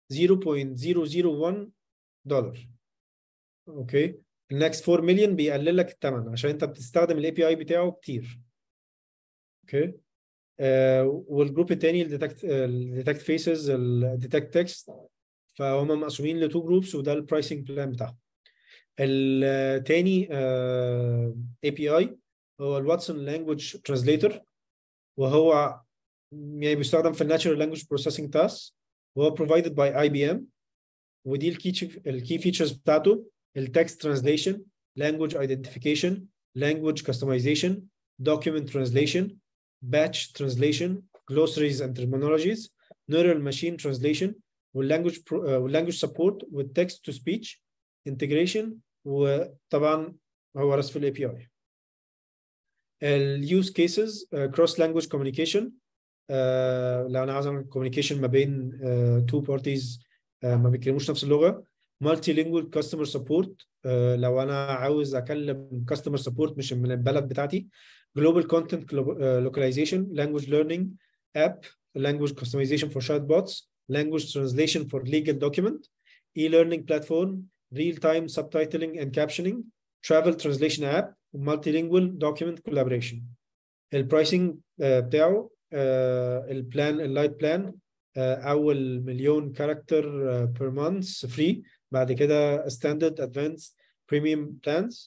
[SPEAKER 2] 0.001 دولار اوكي النكست 4 مليون بيقلل لك الثمن عشان انت بتستخدم الاي بي اي بتاعه كتير اوكي آه والجروب الثاني الديتكت الديتكت فيسز الديتكت تكست فهم مقسومين لتو جروبس وده البرايسنج بلان بتاعهم الثاني اي بي اي هو الواتسون لانجوج ترانسليتر وهو يعني بيستخدم في الناتشرال لانجوج بروسيسنج تاسك وهو بروفايدد باي اي بي ام ودي الكي الكي فيتشرز بتاعته التكست ترانسليشن language identification language customization document translation batch translation glossaries and terminologies neural machine translation والlanguage pro, uh, والlanguage support والtext to speech integration وطبعا هو رسم الاي بي اي اليوز كيسز كروس لانجوج كوميونيكيشن لو انا عاوز اعمل كوميونيكيشن ما بين تو uh, بارتيز uh, ما بيتكلموش نفس اللغه مالتي لينجوال كاستمر سبورت لو انا عاوز اكلم كاستمر سبورت مش من البلد بتاعتي جلوبال كونتنت لوكاليزيشن لانجوج ليرنينج اب language customization for chatbots language translation for legal document e-learning platform real-time subtitling and captioning travel translation app multilingual document collaboration البرايسنج uh, بتاعه uh, البلان اللايت بلان اول مليون كاركتر بير مانث فري بعد كده ستاندرد ادفانس بريميوم بلانز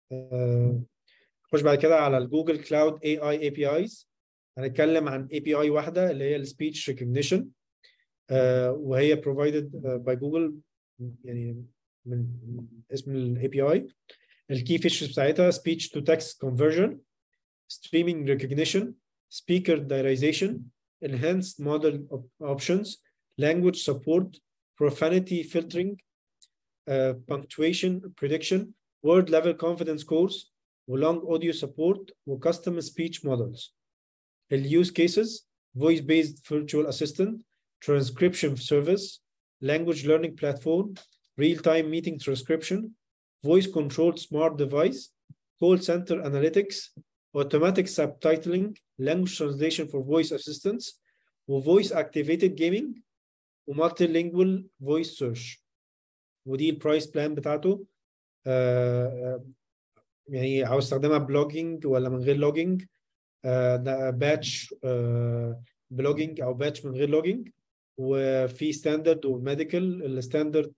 [SPEAKER 2] نخش بعد كده على الجوجل كلاود اي اي اي بي ايز هنتكلم عن اي بي اي واحده اللي هي السبيتش ريكوجنيشن وهي provided باي جوجل يعني من اسم الاي بي اي الكي فيتشرز بتاعتها speech to text conversion streaming recognition speaker diarization enhanced model op options language support profanity filtering uh, punctuation prediction word level confidence scores long audio support custom speech models use cases voice based virtual assistant transcription service language learning platform real time meeting transcription voice controlled smart device call center analytics automatic subtitling language translation for voice assistants voice activated gaming multilingual voice search ودي البرايس بلان بتاعته يعني عاوز استخدمها بلوجينج ولا من غير لوجينج ده باتش بلوجينج او باتش من غير لوجينج وفي ستاندرد وميديكال الستاندرد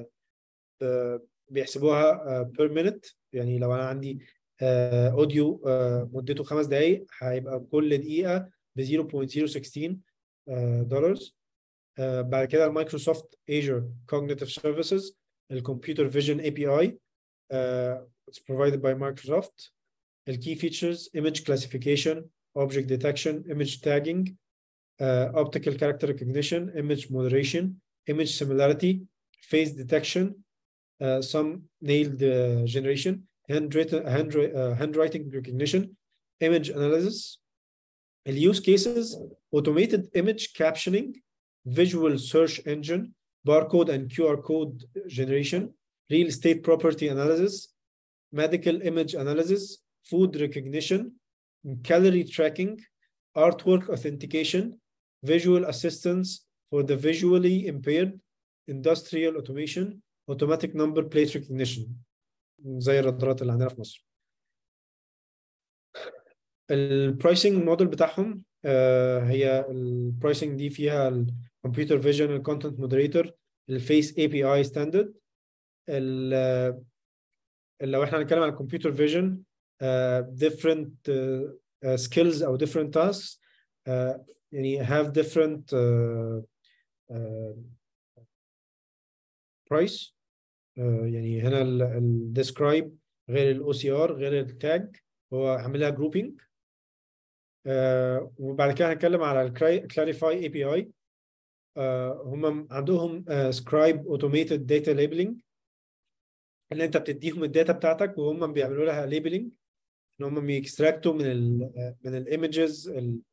[SPEAKER 2] بيحسبوها بير مينت يعني لو انا عندي اوديو مدته خمس دقائق هيبقى كل دقيقه ب 0.016 دولار بعد كده المايكروسوفت ايجر كوجنيتيف سيرفيسز الكمبيوتر فيجن اي بي اي it's provided by Microsoft the key features image classification object detection image tagging uh, optical character recognition image moderation image similarity face detection uh, some nailed uh, generation handwritten hand, uh, handwriting recognition image analysis the use cases automated image captioning visual search engine barcode and qr code generation real estate property analysis medical image analysis food recognition calorie tracking artwork authentication visual assistance for the visually impaired industrial automation automatic number plate recognition زي الرادارات اللي عندنا في مصر البرايسنج موديل بتاعهم آه هي البرايسنج دي فيها الكمبيوتر فيجن الكونتنت مودريتور الفيس اي بي اي ستاندرد لو احنا هنتكلم عن الكمبيوتر فيجن different uh, skills او different tasks uh, يعني have different uh, uh, price uh, يعني هنا ال describe غير الاو سي ار غير التاج هو عاملها جروبينج uh, وبعد كده هنتكلم على الكلاريفاي اي بي اي هم عندهم سكرايب اوتوميتد داتا ليبلنج اللي انت بتديهم الداتا بتاعتك وهم بيعملوا لها ليبلنج ان هم بيكستراكتوا من ال من الايمجز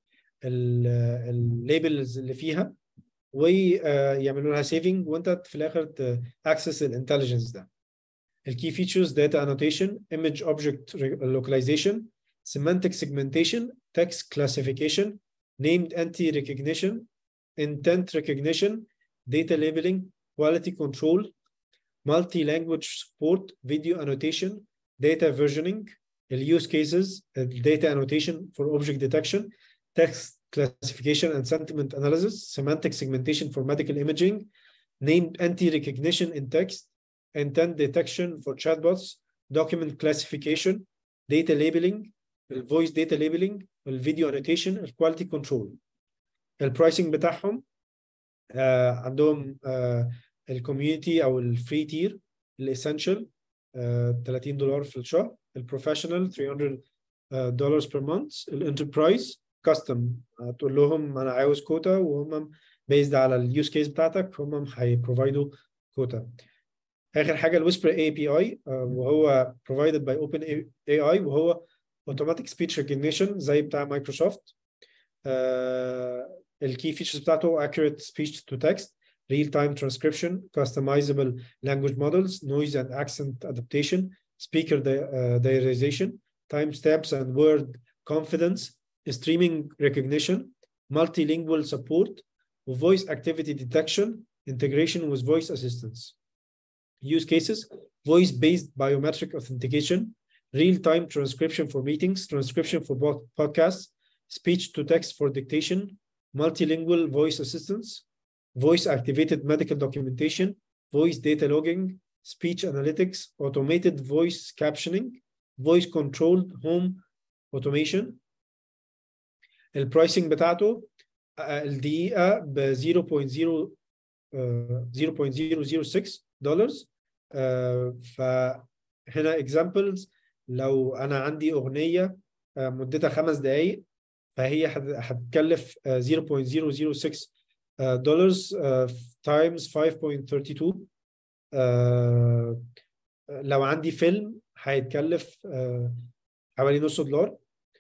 [SPEAKER 2] الليبلز اللي فيها ويعملوا لها سيفنج وانت في الاخر تاكسس الانتليجنس ده الكي فيتشرز داتا انوتيشن ايمج اوبجكت لوكاليزيشن semantic segmentation text classification named entity recognition intent recognition data labeling quality control multi-language support video annotation data versioning use cases data annotation for object detection text classification and sentiment analysis semantic segmentation for medical imaging named entity recognition in text intent detection for chatbots document classification data labeling voice data labeling video annotation quality control البرايسنج بتاعهم آه عندهم آه الكوميونتي او الفري تير الاسينشال 30 دولار في الشهر البروفيشنال 300 دولار بير مانث الانتربرايز كاستم هتقول لهم انا عاوز كوتا وهم بيزد على اليوز كيس بتاعتك هم هيبروفايدوا كوتا اخر حاجه الويسبر اي بي اي وهو provided by open اي اي وهو automatic speech recognition زي بتاع مايكروسوفت الكي فيتشرز بتاعته accurate speech to text real time transcription customizable language models noise and accent adaptation speaker di uh, diarization timestamps and word confidence streaming recognition multilingual support voice activity detection integration with voice assistance use cases voice-based biometric authentication real-time transcription for meetings transcription for podcasts speech to text for dictation multilingual voice assistance voice activated medical documentation, voice data logging, speech analytics, automated voice captioning, voice controlled home automation. البرايسنج بتاعته الدقيقة ب 0.006 دولار فهنا examples لو أنا عندي أغنية مدتها خمس دقايق فهي هتكلف 0.006 دولارز تايمز 5.32 لو عندي فيلم هيتكلف uh, حوالي نص دولار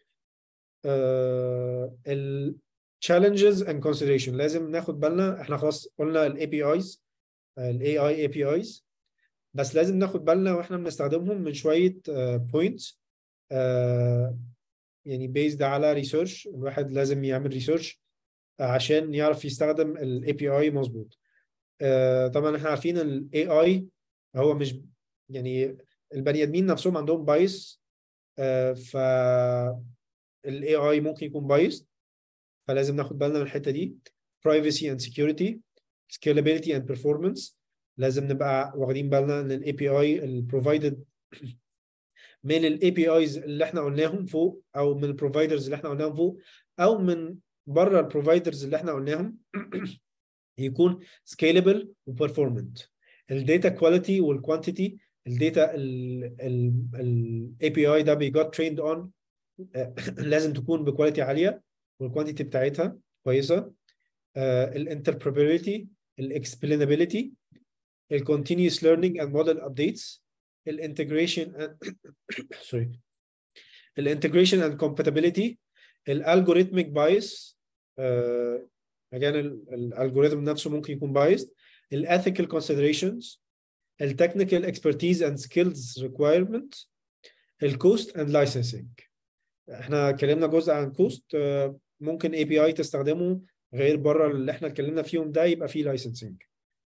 [SPEAKER 2] التشالنجز اند كونسيدريشن لازم ناخد بالنا احنا خلاص قلنا الاي بي ايز الاي اي اي بي ايز بس لازم ناخد بالنا واحنا بنستخدمهم من شويه بوينتس uh, uh, يعني بيزد على ريسيرش الواحد لازم يعمل ريسيرش عشان يعرف يستخدم الاي بي اي مظبوط طبعا احنا عارفين الاي اي هو مش يعني البني ادمين نفسهم عندهم بايس ف الاي اي ممكن يكون بايس فلازم ناخد بالنا من الحته دي privacy and security scalability and performance لازم نبقى واخدين بالنا ان الاي بي اي البروفايدد من الاي بي ايز اللي احنا قلناهم فوق او من البروفايدرز اللي احنا قلناهم فوق او من بره البروفايدرز اللي احنا قلناهم يكون scalable وبرفورمنت الداتا كواليتي والكوانتيتي الداتا الاي بي اي ده بيجوت تريند اون لازم تكون بكواليتي عاليه والكوانتيتي بتاعتها كويسه الانتربريبيليتي الاكسبلينابيلتي الكونتينيوس ليرنينج اند موديل ابديتس الانتجريشن سوري الانتجريشن اند compatibility الالجوريثميك بايس again الالجوريثم نفسه ممكن يكون biased الethical considerations التكنيكال expertise and skills requirement الكوست and licensing احنا اتكلمنا جزء عن كوست ممكن اي بي اي تستخدمه غير بره اللي احنا اتكلمنا فيهم ده يبقى فيه لايسنسنج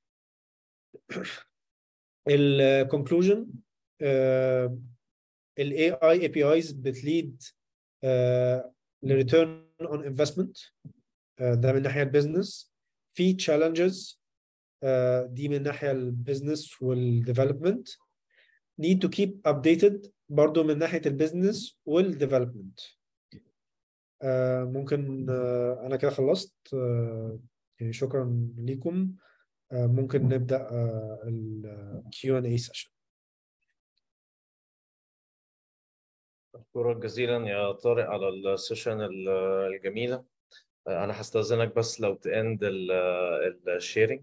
[SPEAKER 2] الكونكلوجن الاي اي اي بي ايز بتليد لريتيرن اون انفستمنت ده من ناحيه البيزنس في تشالنجز دي من ناحيه البيزنس والديفلوبمنت need to keep updated برضو من ناحيه البيزنس والديفلوبمنت آه ممكن آه انا كده خلصت آه يعني شكرا ليكم آه ممكن نبدا ال Q&A session
[SPEAKER 1] شكرا جزيلا يا طارق على السيشن الجميله انا هستاذنك بس لو تاند الشيرنج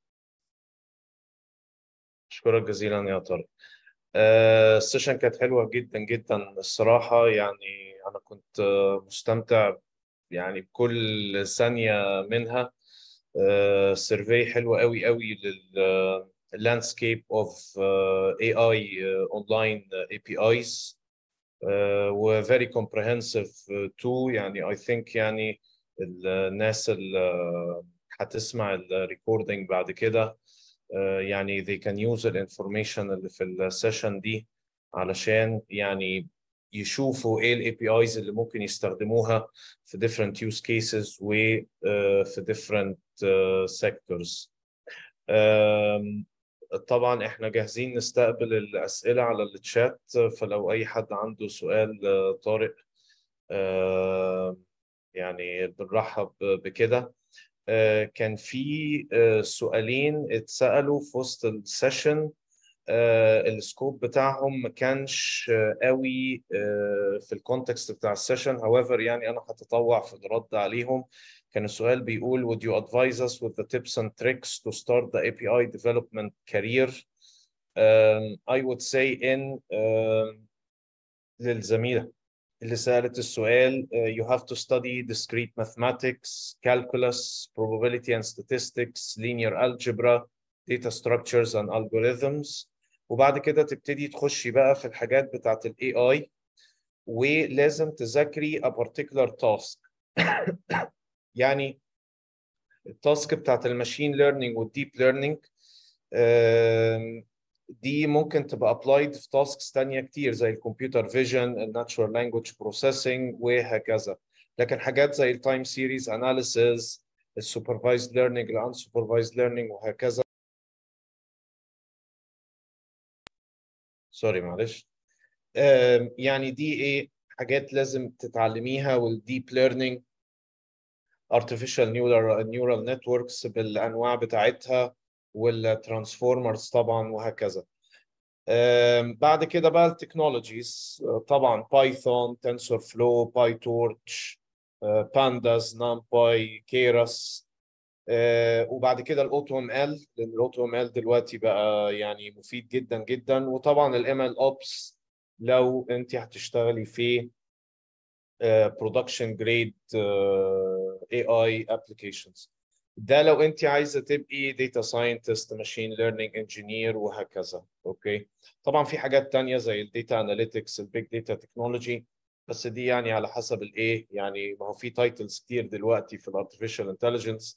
[SPEAKER 1] اشكرك جزيلا يا طارق السيشن كانت حلوه جدا جدا الصراحه يعني انا كنت مستمتع يعني بكل ثانيه منها سيرفي حلوه قوي قوي لللاندسكيب اوف اي اي اونلاين اي بي ايز و very comprehensive تو يعني I think يعني الناس اللي هتسمع الريكوردينج بعد كده يعني they can use الانفورميشن اللي في السيشن دي علشان يعني يشوفوا ايه الاي بي ايز اللي ممكن يستخدموها في different use cases و في different sectors طبعا احنا جاهزين نستقبل الاسئله على الشات فلو اي حد عنده سؤال طارق يعني بنرحب بكده كان في سؤالين اتسالوا في وسط السيشن السكوب بتاعهم ما كانش قوي في الكونتكست بتاع السيشن however يعني انا هتطوع في الرد عليهم كان السؤال بيقول would you advise us with the tips and tricks to start the API development career um, I would say in um, للزميلة اللي سألت السؤال uh, you have to study discrete mathematics, calculus, probability and statistics, linear algebra, data structures and algorithms وبعد كده تبتدي تخشي بقى في الحاجات بتاعت ال AI ولازم تذاكري a particular task يعني التاسك بتاعت الماشين ليرنينج والديب ليرنينج دي ممكن تبقى ابلايد في تاسكس تانية كتير زي الكمبيوتر فيجن الناتشورال لانجوج بروسيسنج وهكذا لكن حاجات زي التايم سيريز اناليسيز السوبرفايزد ليرنينج الانسوبرفايزد ليرنينج وهكذا سوري معلش يعني دي ايه حاجات لازم تتعلميها والديب ليرنينج artificial neural neural networks بالانواع بتاعتها والترانسفورمرز طبعا وهكذا بعد كده بقى التكنولوجيز طبعا بايثون تنسور فلو باي تورتش بانداز نامباي كيراس وبعد كده الاوتو ام ال لان الاوتو ام ال دلوقتي بقى يعني مفيد جدا جدا وطبعا الام ال اوبس لو انت هتشتغلي في برودكشن جريد اي اي ابلكيشنز ده لو انت عايزه تبقي داتا ساينتست ماشين ليرنينج انجينير وهكذا اوكي طبعا في حاجات تانية زي الداتا اناليتكس البيج داتا تكنولوجي بس دي يعني على حسب الايه يعني ما هو في تايتلز كتير دلوقتي في الارتفيشال انتليجنس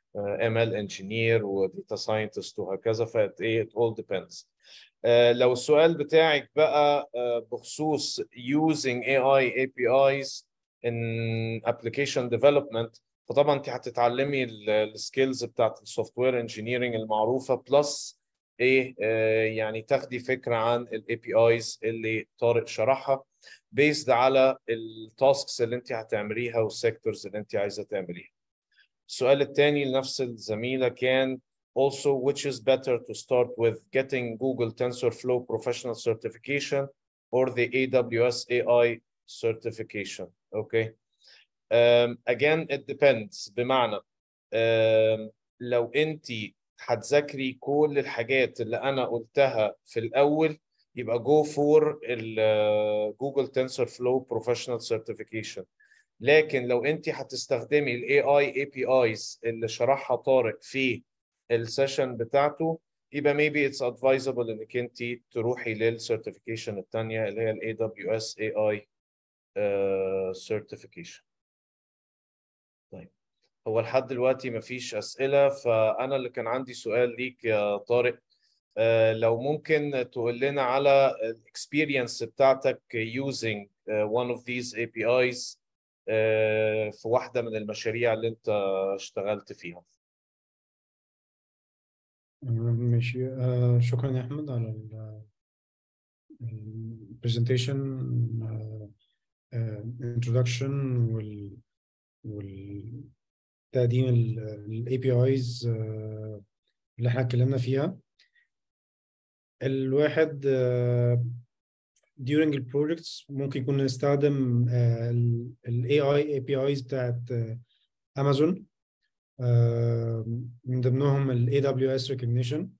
[SPEAKER 1] ام ال انجينير وديتا ساينتست وهكذا فات ايه it all depends آه، لو السؤال بتاعك بقى آه، بخصوص using AI APIs in application development فطبعا انت هتتعلمي السكيلز بتاعت السوفت وير انجينيرنج المعروفه بلس ايه آه، يعني تاخدي فكره عن الاي بي ايز اللي طارق شرحها بيزد على التاسكس اللي انت هتعمليها والسيكتورز اللي انت عايزه تعمليها السؤال الثاني لنفس الزميله كان also which is better to start with getting Google TensorFlow professional certification or the AWS AI certification okay um, again it depends بمعنى um, لو انت هتذاكري كل الحاجات اللي انا قلتها في الاول يبقى جو فور جوجل تنسور فلو بروفيشنال سيرتيفيكيشن لكن لو انت هتستخدمي الاي اي اي بي ايز اللي شرحها طارق في السيشن بتاعته يبقى maybe it's advisable انك انت تروحي للسيرتيفيكيشن الثانيه اللي هي الاي دبليو اس اي اي certification طيب هو لحد دلوقتي مفيش اسئله فانا اللي كان عندي سؤال ليك يا طارق آه، لو ممكن تقول لنا على الاكسبيرينس بتاعتك using آه، one of these APIs آه، في واحده من المشاريع اللي انت اشتغلت فيها
[SPEAKER 2] ماشي آه، شكرا يا احمد على البرزنتيشن introduction وال والتقديم الاي بي ايز اللي احنا اتكلمنا فيها الواحد آه، during البروجكتس ممكن يكون نستخدم الاي اي اي بي ايز بتاعت امازون من ضمنهم الاي دبليو اس ريكوجنيشن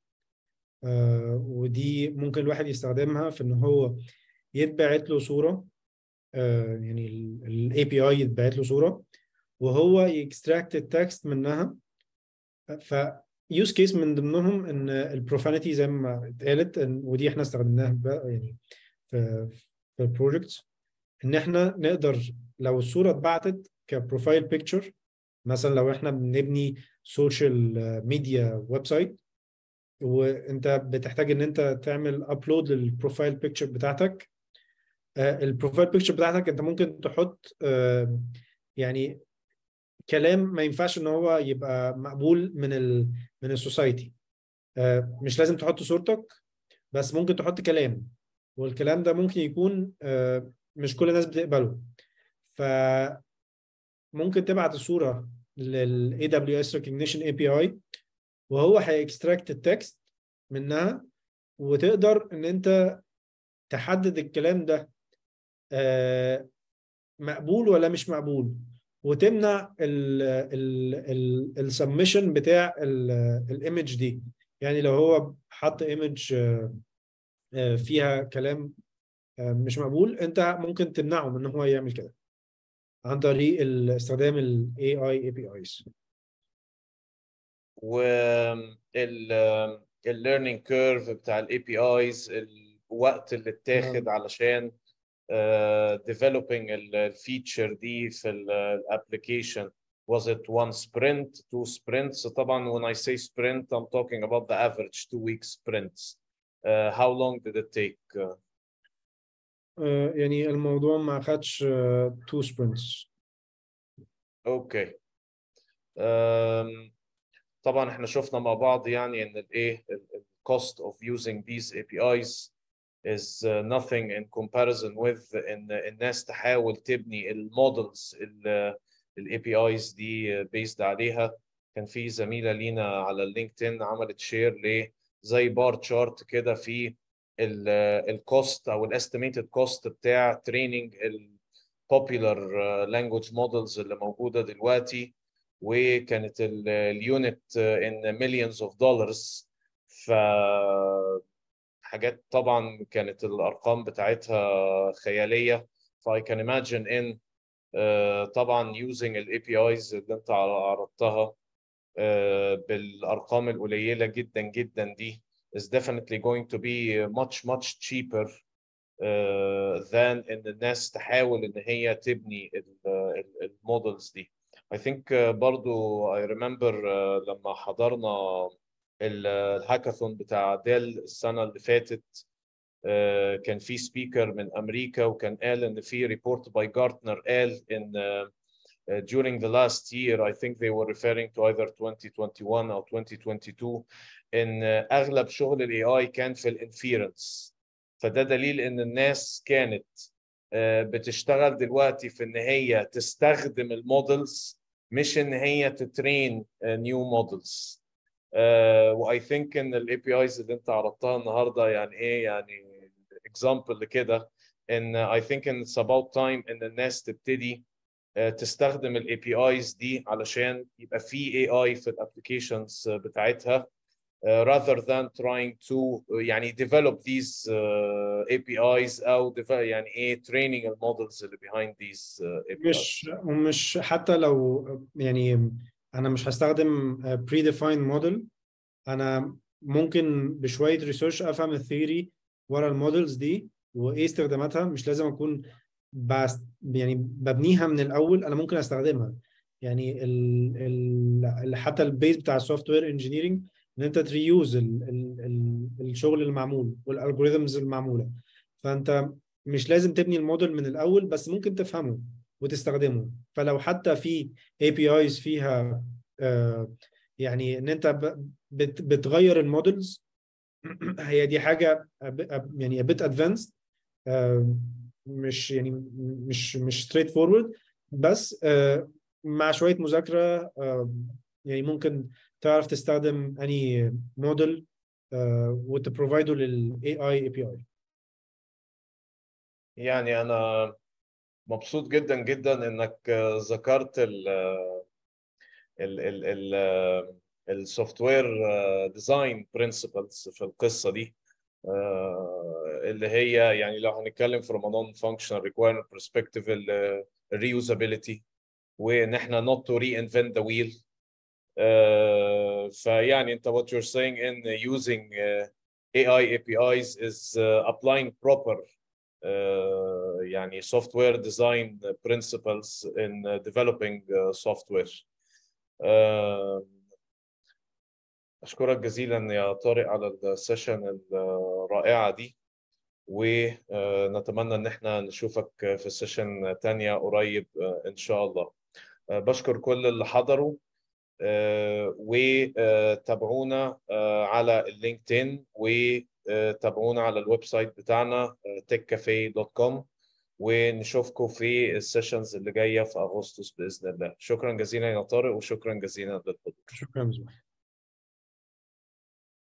[SPEAKER 2] ودي ممكن الواحد يستخدمها في ان هو يتبعت له صوره آه، يعني الاي بي اي يتبعت له صوره وهو يكستراكت التكست منها ف يوز كيس من ضمنهم ان البروفانيتي زي ما اتقالت إن- ودي احنا استخدمناها بقى يعني في في البروجكت ان احنا نقدر لو الصوره اتبعتت كبروفايل بيكتشر مثلا لو احنا بنبني سوشيال ميديا ويب سايت وانت بتحتاج ان انت تعمل ابلود للبروفايل بيكتشر بتاعتك آه، البروفايل بيكتشر بتاعتك انت ممكن تحط آه، يعني كلام ما ينفعش ان هو يبقى مقبول من ال من السوسايتي آه، مش لازم تحط صورتك بس ممكن تحط كلام والكلام ده ممكن يكون آه، مش كل الناس بتقبله ف ممكن تبعت الصوره لل AWS Recognition API وهو هيكستراكت التكست منها وتقدر ان انت تحدد الكلام ده آه، مقبول ولا مش مقبول وتمنع السبمشن بتاع الايمج دي يعني لو هو حط ايمج فيها كلام آه، مش مقبول انت ممكن تمنعه من ان هو يعمل كده عن طريق ال- استخدام ال AI APIs
[SPEAKER 1] وال الليرنينج كيرف بتاع الاي بي ايز الوقت اللي اتاخد علشان uh, developing الفيتشر دي في الابلكيشن was it one sprint two sprints طبعا when I say sprint I'm talking about the average two week sprints uh, how long did it take uh,
[SPEAKER 2] آه، يعني الموضوع ما خدش تو سبرنتس
[SPEAKER 1] اوكي أم، طبعا احنا شفنا مع بعض يعني ان الايه ال- ال- cost of using these APIs is uh, nothing in comparison with ان الناس تحاول تبني المودلز ال APIs دي based عليها كان في زميلة لينا على اللينكدين عملت شير ل زي بار تشارت كده في الكوست او الاستيميتد كوست بتاع تريننج البوبيلر لانجوج مودلز اللي موجوده دلوقتي وكانت اليونت ان مليونز اوف دولارز ف حاجات طبعا كانت الارقام بتاعتها خياليه فاي كان imagine ان آه، طبعا using الاي بي ايز اللي انت عرضتها آه، بالارقام القليله جدا جدا دي is definitely going to be much much cheaper uh, than ان الناس تحاول ان هي تبني المودلز دي I think uh, برضو I remember uh, لما حضرنا الهاكاثون بتاع ديل السنة اللي فاتت uh, كان في سبيكر من أمريكا وكان قال إن في ريبورت باي جارتنر قال إن uh, during the last year I think they were referring to either 2021 أو 2022 إن أغلب شغل ال AI كان في الانفيرنس فده دليل إن الناس كانت بتشتغل دلوقتي في ان هي تستخدم المودلز مش ان هي تترين نيو مودلز واي ثينك ان الاي بي ايز اللي انت عرضتها النهارده يعني ايه يعني اكزامبل لكده ان اي ثينك ان اتس اباوت تايم ان الناس تبتدي تستخدم الاي بي ايز دي علشان يبقى في اي اي في الابلكيشنز بتاعتها Uh, rather than trying to uh, يعني develop these uh, APIs أو يعني إيه training المودلز اللي behind these APIs.
[SPEAKER 2] مش ومش حتى لو يعني أنا مش هستخدم predefined model أنا ممكن بشوية ريسيرش أفهم الثيوري ورا المودلز دي وإيه استخداماتها مش لازم أكون بس يعني ببنيها من الأول أنا ممكن أستخدمها يعني ال ال حتى البيز بتاع السوفت وير انجينيرنج ان انت تريوز ال ال ال الشغل المعمول والالجوريزمز المعموله فانت مش لازم تبني الموديل من الاول بس ممكن تفهمه وتستخدمه فلو حتى في اي بي ايز فيها آه يعني ان انت بت بتغير المودلز هي دي حاجه يعني a bit advanced آه مش يعني مش مش ستريت فورورد بس آه مع شويه مذاكره آه يعني ممكن تعرف تستخدم اني موديل وتبروفايده للاي اي اي بي اي
[SPEAKER 1] يعني انا مبسوط جدا جدا انك ذكرت ال ال ال ال السوفت وير ديزاين برنسبلز في القصه دي اللي هي يعني لو هنتكلم from a non-functional requirement perspective الريوزابيلتي وان احنا not to reinvent the wheel Uh, فيعني انت what you're saying in using uh, AI APIs is uh, applying proper يعني software design principles in developing software. أشكرك جزيلا يا طارق على السيشن الرائعة دي ونتمنى إن احنا نشوفك في السيشن تانية قريب إن شاء الله. بشكر كل اللي حضروا وتابعونا على اللينكدين وتابعونا على الويب سايت بتاعنا techcafe.com ونشوفكم في السيشنز اللي جايه في اغسطس باذن الله شكرا جزيلا يا طارق وشكرا جزيلا للحضور
[SPEAKER 2] شكرا